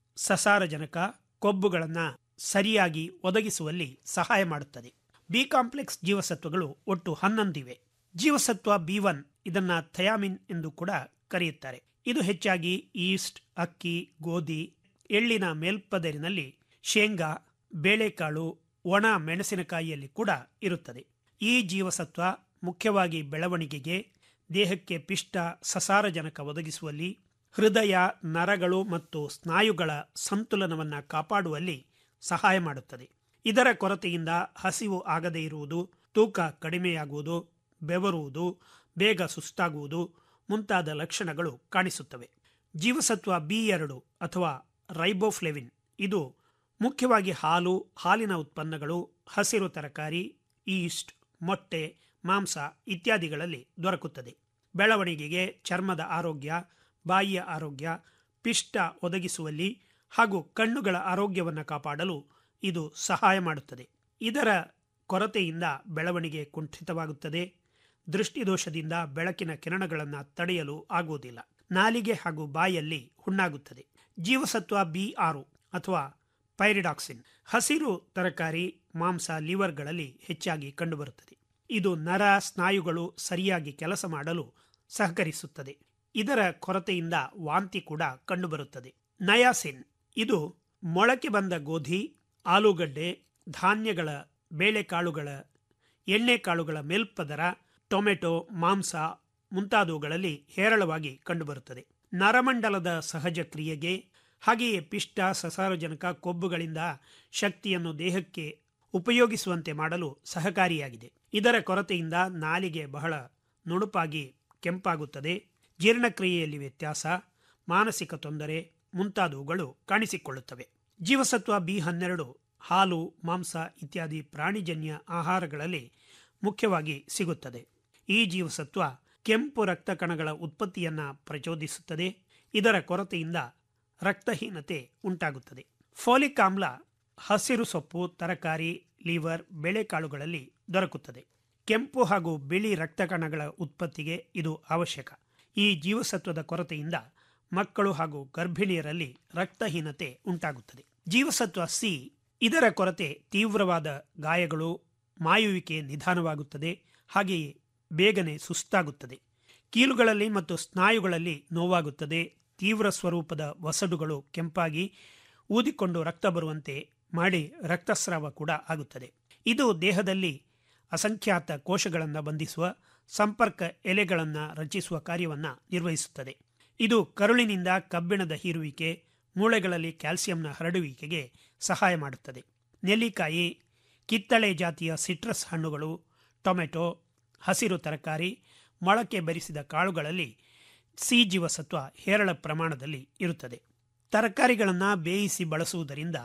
ಸಸಾರಜನಕ ಕೊಬ್ಬುಗಳನ್ನು ಸರಿಯಾಗಿ ಒದಗಿಸುವಲ್ಲಿ ಸಹಾಯ ಮಾಡುತ್ತದೆ ಬಿ ಕಾಂಪ್ಲೆಕ್ಸ್ ಜೀವಸತ್ವಗಳು ಒಟ್ಟು ಹನ್ನೊಂದಿವೆ ಜೀವಸತ್ವ ಬಿ ಒನ್ ಇದನ್ನ ಥಯಾಮಿನ್ ಎಂದು ಕೂಡ ಕರೆಯುತ್ತಾರೆ ಇದು ಹೆಚ್ಚಾಗಿ ಈಸ್ಟ್ ಅಕ್ಕಿ ಗೋಧಿ ಎಳ್ಳಿನ ಮೇಲ್ಪದರಿನಲ್ಲಿ ಶೇಂಗಾ ಬೇಳೆಕಾಳು ಒಣ ಮೆಣಸಿನಕಾಯಿಯಲ್ಲಿ ಕೂಡ ಇರುತ್ತದೆ ಈ ಜೀವಸತ್ವ ಮುಖ್ಯವಾಗಿ ಬೆಳವಣಿಗೆಗೆ ದೇಹಕ್ಕೆ ಪಿಷ್ಟ ಸಸಾರಜನಕ ಒದಗಿಸುವಲ್ಲಿ ಹೃದಯ ನರಗಳು ಮತ್ತು ಸ್ನಾಯುಗಳ ಸಂತುಲನವನ್ನು ಕಾಪಾಡುವಲ್ಲಿ ಸಹಾಯ ಮಾಡುತ್ತದೆ ಇದರ ಕೊರತೆಯಿಂದ ಹಸಿವು ಆಗದೇ ಇರುವುದು ತೂಕ ಕಡಿಮೆಯಾಗುವುದು ಬೆವರುವುದು ಬೇಗ ಸುಸ್ತಾಗುವುದು ಮುಂತಾದ ಲಕ್ಷಣಗಳು ಕಾಣಿಸುತ್ತವೆ ಜೀವಸತ್ವ ಬಿ ಎರಡು ಅಥವಾ ರೈಬೋಫ್ಲೆವಿನ್ ಇದು ಮುಖ್ಯವಾಗಿ ಹಾಲು ಹಾಲಿನ ಉತ್ಪನ್ನಗಳು ಹಸಿರು ತರಕಾರಿ ಈಸ್ಟ್ ಮೊಟ್ಟೆ ಮಾಂಸ ಇತ್ಯಾದಿಗಳಲ್ಲಿ ದೊರಕುತ್ತದೆ ಬೆಳವಣಿಗೆಗೆ ಚರ್ಮದ ಆರೋಗ್ಯ ಬಾಯಿಯ ಆರೋಗ್ಯ ಪಿಷ್ಟ ಒದಗಿಸುವಲ್ಲಿ ಹಾಗೂ ಕಣ್ಣುಗಳ ಆರೋಗ್ಯವನ್ನು ಕಾಪಾಡಲು ಇದು ಸಹಾಯ ಮಾಡುತ್ತದೆ ಇದರ ಕೊರತೆಯಿಂದ ಬೆಳವಣಿಗೆ ಕುಂಠಿತವಾಗುತ್ತದೆ ದೃಷ್ಟಿದೋಷದಿಂದ ಬೆಳಕಿನ ಕಿರಣಗಳನ್ನು ತಡೆಯಲು ಆಗುವುದಿಲ್ಲ ನಾಲಿಗೆ ಹಾಗೂ ಬಾಯಲ್ಲಿ ಹುಣ್ಣಾಗುತ್ತದೆ ಜೀವಸತ್ವ ಬಿ ಆರು ಅಥವಾ ಪೈರಿಡಾಕ್ಸಿನ್ ಹಸಿರು ತರಕಾರಿ ಮಾಂಸ ಲಿವರ್ಗಳಲ್ಲಿ ಹೆಚ್ಚಾಗಿ ಕಂಡುಬರುತ್ತದೆ ಇದು ನರ ಸ್ನಾಯುಗಳು ಸರಿಯಾಗಿ ಕೆಲಸ ಮಾಡಲು ಸಹಕರಿಸುತ್ತದೆ ಇದರ ಕೊರತೆಯಿಂದ ವಾಂತಿ ಕೂಡ ಕಂಡುಬರುತ್ತದೆ ನಯಾಸಿನ್ ಇದು ಮೊಳಕೆ ಬಂದ ಗೋಧಿ ಆಲೂಗಡ್ಡೆ ಧಾನ್ಯಗಳ ಬೇಳೆಕಾಳುಗಳ ಎಣ್ಣೆಕಾಳುಗಳ ಮೇಲ್ಪದರ ಟೊಮೆಟೊ ಮಾಂಸ ಮುಂತಾದವುಗಳಲ್ಲಿ ಹೇರಳವಾಗಿ ಕಂಡುಬರುತ್ತದೆ ನರಮಂಡಲದ ಸಹಜ ಕ್ರಿಯೆಗೆ ಹಾಗೆಯೇ ಪಿಷ್ಟ ಸಸಾರಜನಕ ಕೊಬ್ಬುಗಳಿಂದ ಶಕ್ತಿಯನ್ನು ದೇಹಕ್ಕೆ ಉಪಯೋಗಿಸುವಂತೆ ಮಾಡಲು ಸಹಕಾರಿಯಾಗಿದೆ ಇದರ ಕೊರತೆಯಿಂದ ನಾಲಿಗೆ ಬಹಳ ನುಣುಪಾಗಿ ಕೆಂಪಾಗುತ್ತದೆ ಜೀರ್ಣಕ್ರಿಯೆಯಲ್ಲಿ ವ್ಯತ್ಯಾಸ ಮಾನಸಿಕ ತೊಂದರೆ ಮುಂತಾದವುಗಳು ಕಾಣಿಸಿಕೊಳ್ಳುತ್ತವೆ ಜೀವಸತ್ವ ಬಿ ಹನ್ನೆರಡು ಹಾಲು ಮಾಂಸ ಇತ್ಯಾದಿ ಪ್ರಾಣಿಜನ್ಯ ಆಹಾರಗಳಲ್ಲಿ ಮುಖ್ಯವಾಗಿ ಸಿಗುತ್ತದೆ ಈ ಜೀವಸತ್ವ ಕೆಂಪು ರಕ್ತ ಕಣಗಳ ಉತ್ಪತ್ತಿಯನ್ನ ಪ್ರಚೋದಿಸುತ್ತದೆ ಇದರ ಕೊರತೆಯಿಂದ ರಕ್ತಹೀನತೆ ಉಂಟಾಗುತ್ತದೆ ಫೋಲಿಕ್ ಆಮ್ಲ ಹಸಿರು ಸೊಪ್ಪು ತರಕಾರಿ ಲಿವರ್ ಬೇಳೆಕಾಳುಗಳಲ್ಲಿ ದೊರಕುತ್ತದೆ ಕೆಂಪು ಹಾಗೂ ಬಿಳಿ ರಕ್ತ ಕಣಗಳ ಉತ್ಪತ್ತಿಗೆ ಇದು ಅವಶ್ಯಕ ಈ ಜೀವಸತ್ವದ ಕೊರತೆಯಿಂದ ಮಕ್ಕಳು ಹಾಗೂ ಗರ್ಭಿಣಿಯರಲ್ಲಿ ರಕ್ತಹೀನತೆ ಉಂಟಾಗುತ್ತದೆ ಜೀವಸತ್ವ ಸಿ ಇದರ ಕೊರತೆ ತೀವ್ರವಾದ ಗಾಯಗಳು ಮಾಯುವಿಕೆ ನಿಧಾನವಾಗುತ್ತದೆ ಹಾಗೆಯೇ ಬೇಗನೆ ಸುಸ್ತಾಗುತ್ತದೆ ಕೀಲುಗಳಲ್ಲಿ ಮತ್ತು ಸ್ನಾಯುಗಳಲ್ಲಿ ನೋವಾಗುತ್ತದೆ ತೀವ್ರ ಸ್ವರೂಪದ ವಸಡುಗಳು ಕೆಂಪಾಗಿ ಊದಿಕೊಂಡು ರಕ್ತ ಬರುವಂತೆ ಮಾಡಿ ರಕ್ತಸ್ರಾವ ಕೂಡ ಆಗುತ್ತದೆ ಇದು ದೇಹದಲ್ಲಿ ಅಸಂಖ್ಯಾತ ಕೋಶಗಳನ್ನು ಬಂಧಿಸುವ ಸಂಪರ್ಕ ಎಲೆಗಳನ್ನು ರಚಿಸುವ ಕಾರ್ಯವನ್ನು ನಿರ್ವಹಿಸುತ್ತದೆ ಇದು ಕರುಳಿನಿಂದ ಕಬ್ಬಿಣದ ಹೀರುವಿಕೆ ಮೂಳೆಗಳಲ್ಲಿ ಕ್ಯಾಲ್ಸಿಯಂನ ಹರಡುವಿಕೆಗೆ ಸಹಾಯ ಮಾಡುತ್ತದೆ ನೆಲ್ಲಿಕಾಯಿ ಕಿತ್ತಳೆ ಜಾತಿಯ ಸಿಟ್ರಸ್ ಹಣ್ಣುಗಳು ಟೊಮೆಟೊ ಹಸಿರು ತರಕಾರಿ ಮೊಳಕೆ ಬರಿಸಿದ ಕಾಳುಗಳಲ್ಲಿ ಸಿ ಜೀವಸತ್ವ ಹೇರಳ ಪ್ರಮಾಣದಲ್ಲಿ ಇರುತ್ತದೆ ತರಕಾರಿಗಳನ್ನು ಬೇಯಿಸಿ ಬಳಸುವುದರಿಂದ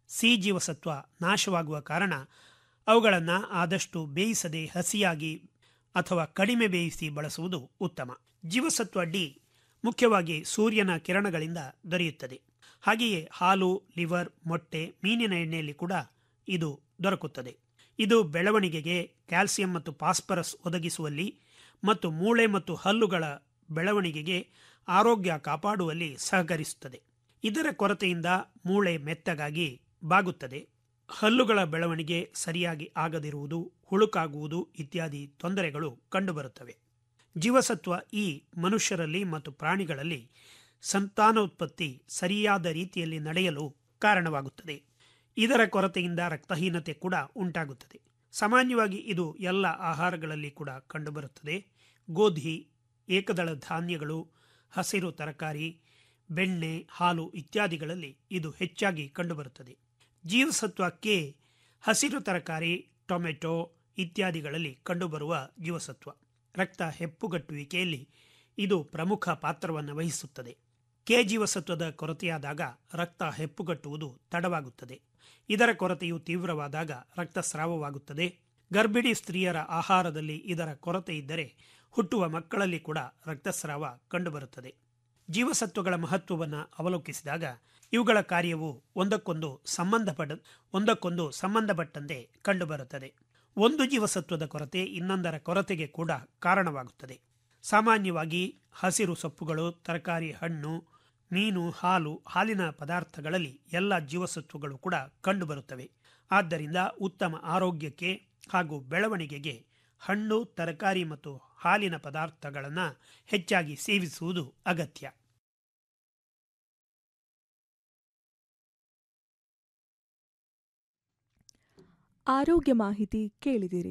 ಸಿ ಜೀವಸತ್ವ ನಾಶವಾಗುವ ಕಾರಣ ಅವುಗಳನ್ನು ಆದಷ್ಟು ಬೇಯಿಸದೆ ಹಸಿಯಾಗಿ ಅಥವಾ ಕಡಿಮೆ ಬೇಯಿಸಿ ಬಳಸುವುದು ಉತ್ತಮ ಜೀವಸತ್ವ ಡಿ ಮುಖ್ಯವಾಗಿ ಸೂರ್ಯನ ಕಿರಣಗಳಿಂದ ದೊರೆಯುತ್ತದೆ ಹಾಗೆಯೇ ಹಾಲು ಲಿವರ್ ಮೊಟ್ಟೆ ಮೀನಿನ ಎಣ್ಣೆಯಲ್ಲಿ ಕೂಡ ಇದು ದೊರಕುತ್ತದೆ ಇದು ಬೆಳವಣಿಗೆಗೆ ಕ್ಯಾಲ್ಸಿಯಂ ಮತ್ತು ಫಾಸ್ಫರಸ್ ಒದಗಿಸುವಲ್ಲಿ ಮತ್ತು ಮೂಳೆ ಮತ್ತು ಹಲ್ಲುಗಳ ಬೆಳವಣಿಗೆಗೆ ಆರೋಗ್ಯ ಕಾಪಾಡುವಲ್ಲಿ ಸಹಕರಿಸುತ್ತದೆ ಇದರ ಕೊರತೆಯಿಂದ ಮೂಳೆ ಮೆತ್ತಗಾಗಿ ಬಾಗುತ್ತದೆ ಹಲ್ಲುಗಳ ಬೆಳವಣಿಗೆ ಸರಿಯಾಗಿ ಆಗದಿರುವುದು ಹುಳುಕಾಗುವುದು ಇತ್ಯಾದಿ ತೊಂದರೆಗಳು ಕಂಡುಬರುತ್ತವೆ ಜೀವಸತ್ವ ಈ ಮನುಷ್ಯರಲ್ಲಿ ಮತ್ತು ಪ್ರಾಣಿಗಳಲ್ಲಿ ಸಂತಾನೋತ್ಪತ್ತಿ ಸರಿಯಾದ ರೀತಿಯಲ್ಲಿ ನಡೆಯಲು ಕಾರಣವಾಗುತ್ತದೆ ಇದರ ಕೊರತೆಯಿಂದ ರಕ್ತಹೀನತೆ ಕೂಡ ಉಂಟಾಗುತ್ತದೆ ಸಾಮಾನ್ಯವಾಗಿ ಇದು ಎಲ್ಲ ಆಹಾರಗಳಲ್ಲಿ ಕೂಡ ಕಂಡುಬರುತ್ತದೆ ಗೋಧಿ ಏಕದಳ ಧಾನ್ಯಗಳು ಹಸಿರು ತರಕಾರಿ ಬೆಣ್ಣೆ ಹಾಲು ಇತ್ಯಾದಿಗಳಲ್ಲಿ ಇದು ಹೆಚ್ಚಾಗಿ ಕಂಡುಬರುತ್ತದೆ ಜೀವಸತ್ವ ಕೆ ಹಸಿರು ತರಕಾರಿ ಟೊಮೆಟೊ ಇತ್ಯಾದಿಗಳಲ್ಲಿ ಕಂಡುಬರುವ ಜೀವಸತ್ವ ರಕ್ತ ಹೆಪ್ಪುಗಟ್ಟುವಿಕೆಯಲ್ಲಿ ಇದು ಪ್ರಮುಖ ಪಾತ್ರವನ್ನು ವಹಿಸುತ್ತದೆ ಕೆ ಜೀವಸತ್ವದ ಕೊರತೆಯಾದಾಗ ರಕ್ತ ಹೆಪ್ಪುಗಟ್ಟುವುದು ತಡವಾಗುತ್ತದೆ ಇದರ ಕೊರತೆಯು ತೀವ್ರವಾದಾಗ ರಕ್ತಸ್ರಾವವಾಗುತ್ತದೆ ಗರ್ಭಿಣಿ ಸ್ತ್ರೀಯರ ಆಹಾರದಲ್ಲಿ ಇದರ ಕೊರತೆ ಇದ್ದರೆ ಹುಟ್ಟುವ ಮಕ್ಕಳಲ್ಲಿ ಕೂಡ ರಕ್ತಸ್ರಾವ ಕಂಡುಬರುತ್ತದೆ ಜೀವಸತ್ವಗಳ ಮಹತ್ವವನ್ನು ಅವಲೋಕಿಸಿದಾಗ ಇವುಗಳ ಕಾರ್ಯವು ಒಂದಕ್ಕೊಂದು ಸಂಬಂಧಪಡ ಒಂದಕ್ಕೊಂದು ಸಂಬಂಧಪಟ್ಟಂತೆ ಕಂಡುಬರುತ್ತದೆ ಒಂದು ಜೀವಸತ್ವದ ಕೊರತೆ ಇನ್ನೊಂದರ ಕೊರತೆಗೆ ಕೂಡ ಕಾರಣವಾಗುತ್ತದೆ ಸಾಮಾನ್ಯವಾಗಿ ಹಸಿರು ಸೊಪ್ಪುಗಳು ತರಕಾರಿ ಹಣ್ಣು ಮೀನು ಹಾಲು ಹಾಲಿನ ಪದಾರ್ಥಗಳಲ್ಲಿ ಎಲ್ಲ ಜೀವಸತ್ವಗಳು ಕೂಡ ಕಂಡುಬರುತ್ತವೆ ಆದ್ದರಿಂದ ಉತ್ತಮ ಆರೋಗ್ಯಕ್ಕೆ ಹಾಗೂ ಬೆಳವಣಿಗೆಗೆ ಹಣ್ಣು ತರಕಾರಿ ಮತ್ತು ಹಾಲಿನ ಪದಾರ್ಥಗಳನ್ನು ಹೆಚ್ಚಾಗಿ ಸೇವಿಸುವುದು ಅಗತ್ಯ ಆರೋಗ್ಯ ಮಾಹಿತಿ ಕೇಳಿದಿರಿ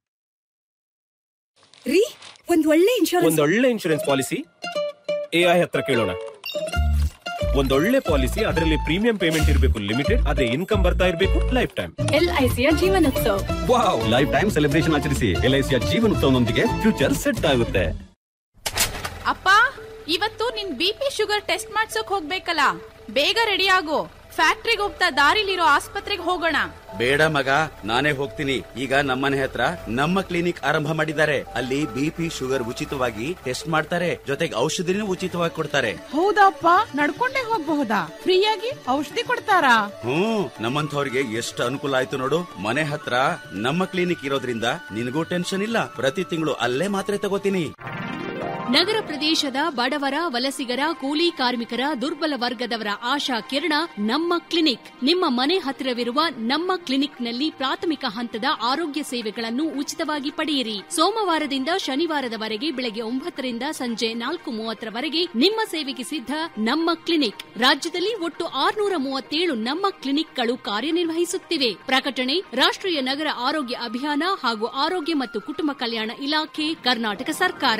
ರೀ ಒಂದ್ ಒಳ್ಳೆ ಇನ್ಶೂರೆನ್ಸ್ ಒಂದೊಳ್ಳೆ ಇನ್ಶೂರೆನ್ಸ್ ಪಾಲಿಸಿ ಎಐ ಹತ್ರ ಕೇಳೋಣ ಒಂದೊಳ್ಳೆ ಪಾಲಿಸಿ ಅದರಲ್ಲಿ ಪ್ರೀಮಿಯಂ ಪೇಮೆಂಟ್ ಇರಬೇಕು ಲಿಮಿಟೆಡ್ ಅದೇ ಇನ್ಕಮ್ ಬರ್ತಾ ಇರಬೇಕು ಲೈಫ್ ಟೈಮ್ ಎಲ್ಐಸಿಯ ಜೀವನೋತ್ಸವ ವಾವ್ ಲೈಫ್ ಟೈಮ್ ಸೆಲೆಬ್ರೇಷನ್ ಆಚರಿಸಿ ಎಲ್ಐಸಿಯ ಜೀವನೋತ್ಸವನೊಂದಿಗೆ ಫ್ಯೂಚರ್ ಸೆಟ್ ಆಗುತ್ತೆ ಅಪ್ಪ ಇವತ್ತು ನಿನ್ ಬಿ ಪಿ ಶುಗರ್ ಟೆಸ್ಟ್ ಮಾಡ್ಸೋಕ್ ಹೋಗ್ಬೇಕಲ್ಲ ಬೇಗ ರೆಡಿ ಆಗು ಫ್ಯಾಕ್ಟ್ರಿಗೆ ಹೋಗ್ತಾ ದಾರಿಲಿರೋ ಆಸ್ಪತ್ರೆಗೆ ಹೋಗೋಣ ಬೇಡ ಮಗ ನಾನೇ ಹೋಗ್ತೀನಿ ಈಗ ನಮ್ಮನೆ ಹತ್ರ ನಮ್ಮ ಕ್ಲಿನಿಕ್ ಆರಂಭ ಮಾಡಿದ್ದಾರೆ ಅಲ್ಲಿ ಬಿಪಿ ಶುಗರ್ ಉಚಿತವಾಗಿ ಟೆಸ್ಟ್ ಮಾಡ್ತಾರೆ ಜೊತೆಗೆ ಔಷಧಿನೂ ಉಚಿತವಾಗಿ ಕೊಡ್ತಾರೆ ಹೌದಪ್ಪ ನಡ್ಕೊಂಡೇ ಹೋಗ್ಬಹುದಾ ಫ್ರೀಯಾಗಿ ಔಷಧಿ ಕೊಡ್ತಾರಾ ಹ್ಮ್ ನಮ್ಮಂಥವ್ರಿಗೆ ಎಷ್ಟು ಅನುಕೂಲ ಆಯ್ತು ನೋಡು ಮನೆ ಹತ್ರ ನಮ್ಮ ಕ್ಲಿನಿಕ್ ಇರೋದ್ರಿಂದ ನಿನಗೂ ಟೆನ್ಷನ್ ಇಲ್ಲ ಪ್ರತಿ ತಿಂಗಳು ಅಲ್ಲೇ ಮಾತ್ರೆ ತಗೋತೀನಿ ನಗರ ಪ್ರದೇಶದ ಬಡವರ ವಲಸಿಗರ ಕೂಲಿ ಕಾರ್ಮಿಕರ ದುರ್ಬಲ ವರ್ಗದವರ ಆಶಾ ಕಿರಣ ನಮ್ಮ ಕ್ಲಿನಿಕ್ ನಿಮ್ಮ ಮನೆ ಹತ್ತಿರವಿರುವ ನಮ್ಮ ಕ್ಲಿನಿಕ್ನಲ್ಲಿ ಪ್ರಾಥಮಿಕ ಹಂತದ ಆರೋಗ್ಯ ಸೇವೆಗಳನ್ನು ಉಚಿತವಾಗಿ ಪಡೆಯಿರಿ ಸೋಮವಾರದಿಂದ ಶನಿವಾರದವರೆಗೆ ಬೆಳಗ್ಗೆ ಒಂಬತ್ತರಿಂದ ಸಂಜೆ ನಾಲ್ಕು ಮೂವತ್ತರವರೆಗೆ ನಿಮ್ಮ ಸೇವೆಗೆ ಸಿದ್ಧ ನಮ್ಮ ಕ್ಲಿನಿಕ್ ರಾಜ್ಯದಲ್ಲಿ ಒಟ್ಟು ಆರುನೂರ ಮೂವತ್ತೇಳು ನಮ್ಮ ಕ್ಲಿನಿಕ್ಗಳು ಕಾರ್ಯನಿರ್ವಹಿಸುತ್ತಿವೆ ಪ್ರಕಟಣೆ ರಾಷ್ಟ್ರೀಯ ನಗರ ಆರೋಗ್ಯ ಅಭಿಯಾನ ಹಾಗೂ ಆರೋಗ್ಯ ಮತ್ತು ಕುಟುಂಬ ಕಲ್ಯಾಣ ಇಲಾಖೆ ಕರ್ನಾಟಕ ಸರ್ಕಾರ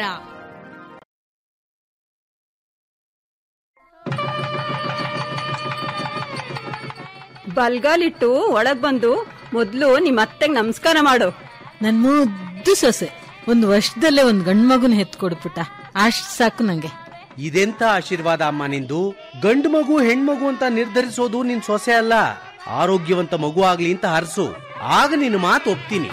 ಬಲ್ಗಾಲಿಟ್ಟು ಒಳಗ್ ಬಂದು ಮೊದ್ಲು ನಿಮ್ ಅತ್ತೆಗ್ ನಮಸ್ಕಾರ ಮಾಡು ನನ್ ಮುದ್ದು ಸೊಸೆ ಒಂದ್ ವರ್ಷದಲ್ಲೇ ಒಂದ್ ಗಂಡ್ ಮಗುನ ಹೆತ್ ಕೊಡ್ಬಿಟ್ಟ ಅಷ್ಟ್ ಸಾಕು ನಂಗೆ ಇದೆಂತ ಆಶೀರ್ವಾದ ಅಮ್ಮ ನಿಂದು ಗಂಡು ಮಗು ಹೆಣ್ಮಗು ಅಂತ ನಿರ್ಧರಿಸೋದು ನಿನ್ ಸೊಸೆ ಅಲ್ಲ ಆರೋಗ್ಯವಂತ ಮಗು ಆಗ್ಲಿ ಅಂತ ಹರಸು ಆಗ ನಿನ್ನ ಮಾತು ಒಪ್ತೀನಿ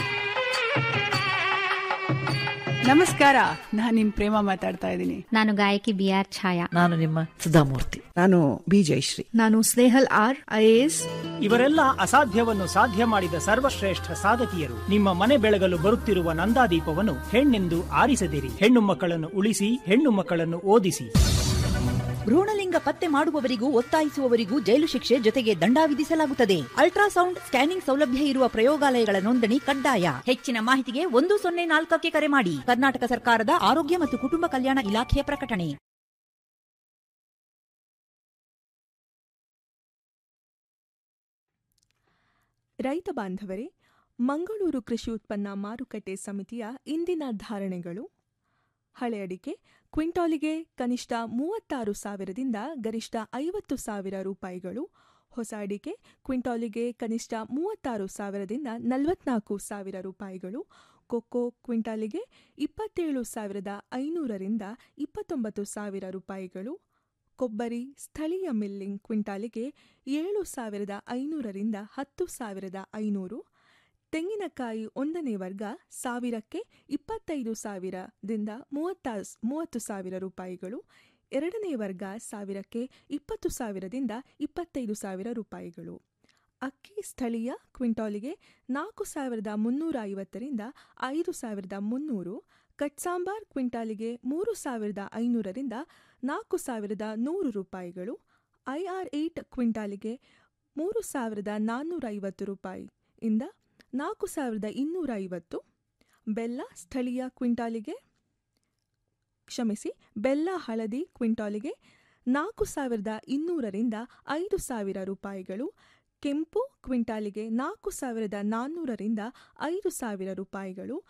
ನಮಸ್ಕಾರ ನಾನ್ ನಿಮ್ ಪ್ರೇಮ ಮಾತಾಡ್ತಾ ಇದ್ದೀನಿ ನಾನು ಗಾಯಕಿ ಬಿ ಆರ್ ಛಾಯಾ ನಾನು ನಿಮ್ಮ ಸುಧಾಮೂರ್ತಿ ನಾನು ಬಿ ಜಯಶ್ರೀ ನಾನು ಸ್ನೇಹಲ್ ಆರ್ ಐಎಎಸ್ ಇವರೆಲ್ಲ ಅಸಾಧ್ಯವನ್ನು ಸಾಧ್ಯ ಮಾಡಿದ ಸರ್ವಶ್ರೇಷ್ಠ ಸಾಧಕಿಯರು ನಿಮ್ಮ ಮನೆ ಬೆಳಗಲು ಬರುತ್ತಿರುವ ನಂದಾದೀಪವನ್ನು ಹೆಣ್ಣೆಂದು ಆರಿಸದಿರಿ ಹೆಣ್ಣು ಮಕ್ಕಳನ್ನು ಉಳಿಸಿ ಹೆಣ್ಣು ಮಕ್ಕಳನ್ನು ಓದಿಸಿ ಭ್ರೂಣಲಿಂಗ ಪತ್ತೆ ಮಾಡುವವರಿಗೂ ಒತ್ತಾಯಿಸುವವರಿಗೂ ಜೈಲು ಶಿಕ್ಷೆ ಜೊತೆಗೆ ದಂಡ ವಿಧಿಸಲಾಗುತ್ತದೆ ಅಲ್ಟ್ರಾಸೌಂಡ್ ಸ್ಕ್ಯಾನಿಂಗ್ ಸೌಲಭ್ಯ ಇರುವ ಪ್ರಯೋಗಾಲಯಗಳ ನೋಂದಣಿ ಕಡ್ಡಾಯ ಹೆಚ್ಚಿನ ಮಾಹಿತಿಗೆ ಒಂದು ಸೊನ್ನೆ ನಾಲ್ಕಕ್ಕೆ ಕರೆ ಮಾಡಿ ಕರ್ನಾಟಕ ಸರ್ಕಾರದ ಆರೋಗ್ಯ ಮತ್ತು ಕುಟುಂಬ ಕಲ್ಯಾಣ ಇಲಾಖೆಯ ಪ್ರಕಟಣೆ ರೈತ ಬಾಂಧವರೇ ಮಂಗಳೂರು ಕೃಷಿ ಉತ್ಪನ್ನ ಮಾರುಕಟ್ಟೆ ಸಮಿತಿಯ ಇಂದಿನ ಧಾರಣೆಗಳು ಹಳೆ ಅಡಿಕೆ ಕ್ವಿಂಟಾಲಿಗೆ ಕನಿಷ್ಠ ಮೂವತ್ತಾರು ಸಾವಿರದಿಂದ ಗರಿಷ್ಠ ಐವತ್ತು ಸಾವಿರ ರೂಪಾಯಿಗಳು ಹೊಸ ಅಡಿಕೆ ಕ್ವಿಂಟಾಲಿಗೆ ಕನಿಷ್ಠ ಮೂವತ್ತಾರು ಸಾವಿರದಿಂದ ನಲವತ್ನಾಲ್ಕು ಸಾವಿರ ರೂಪಾಯಿಗಳು ಕೊಕ್ಕೋ ಕ್ವಿಂಟಾಲಿಗೆ ಇಪ್ಪತ್ತೇಳು ಸಾವಿರದ ಐನೂರರಿಂದ ಇಪ್ಪತ್ತೊಂಬತ್ತು ಸಾವಿರ ರೂಪಾಯಿಗಳು ಕೊಬ್ಬರಿ ಸ್ಥಳೀಯ ಮಿಲ್ಲಿಂಗ್ ಕ್ವಿಂಟಾಲಿಗೆ ಏಳು ಸಾವಿರದ ಐನೂರರಿಂದ ಹತ್ತು ಸಾವಿರದ ಐನೂರು ತೆಂಗಿನಕಾಯಿ ಒಂದನೇ ವರ್ಗ ಸಾವಿರಕ್ಕೆ ಇಪ್ಪತ್ತೈದು ಸಾವಿರದಿಂದ ಮೂವತ್ತ ಮೂವತ್ತು ಸಾವಿರ ರೂಪಾಯಿಗಳು ಎರಡನೇ ವರ್ಗ ಸಾವಿರಕ್ಕೆ ಇಪ್ಪತ್ತು ಸಾವಿರದಿಂದ ಇಪ್ಪತ್ತೈದು ಸಾವಿರ ರೂಪಾಯಿಗಳು ಅಕ್ಕಿ ಸ್ಥಳೀಯ ಕ್ವಿಂಟಾಲಿಗೆ ನಾಲ್ಕು ಸಾವಿರದ ಮುನ್ನೂರ ಐವತ್ತರಿಂದ ಐದು ಸಾವಿರದ ಮುನ್ನೂರು ಕಟ್ಸಾಂಬಾರ್ ಕ್ವಿಂಟಾಲಿಗೆ ಮೂರು ಸಾವಿರದ ಐನೂರರಿಂದ ನಾಲ್ಕು ಸಾವಿರದ ನೂರು ರೂಪಾಯಿಗಳು ಐಆರ್ ಏಟ್ ಕ್ವಿಂಟಾಲಿಗೆ ಮೂರು ಸಾವಿರದ ನಾನ್ನೂರ ಐವತ್ತು ರೂಪಾಯಿ ಇಂದ ನಾಲ್ಕು ಸಾವಿರದ ಇನ್ನೂರ ಐವತ್ತು ಬೆಲ್ಲ ಸ್ಥಳೀಯ ಕ್ವಿಂಟಾಲಿಗೆ ಕ್ಷಮಿಸಿ ಬೆಲ್ಲ ಹಳದಿ ಕ್ವಿಂಟಾಲಿಗೆ ನಾಲ್ಕು ಸಾವಿರದ ಇನ್ನೂರರಿಂದ ಐದು ಸಾವಿರ ರೂಪಾಯಿಗಳು ಕೆಂಪು ಕ್ವಿಂಟಾಲಿಗೆ ನಾಲ್ಕು ಸಾವಿರದ ನಾನ್ನೂರರಿಂದ ಐದು ಸಾವಿರ ರೂಪಾಯಿಗಳು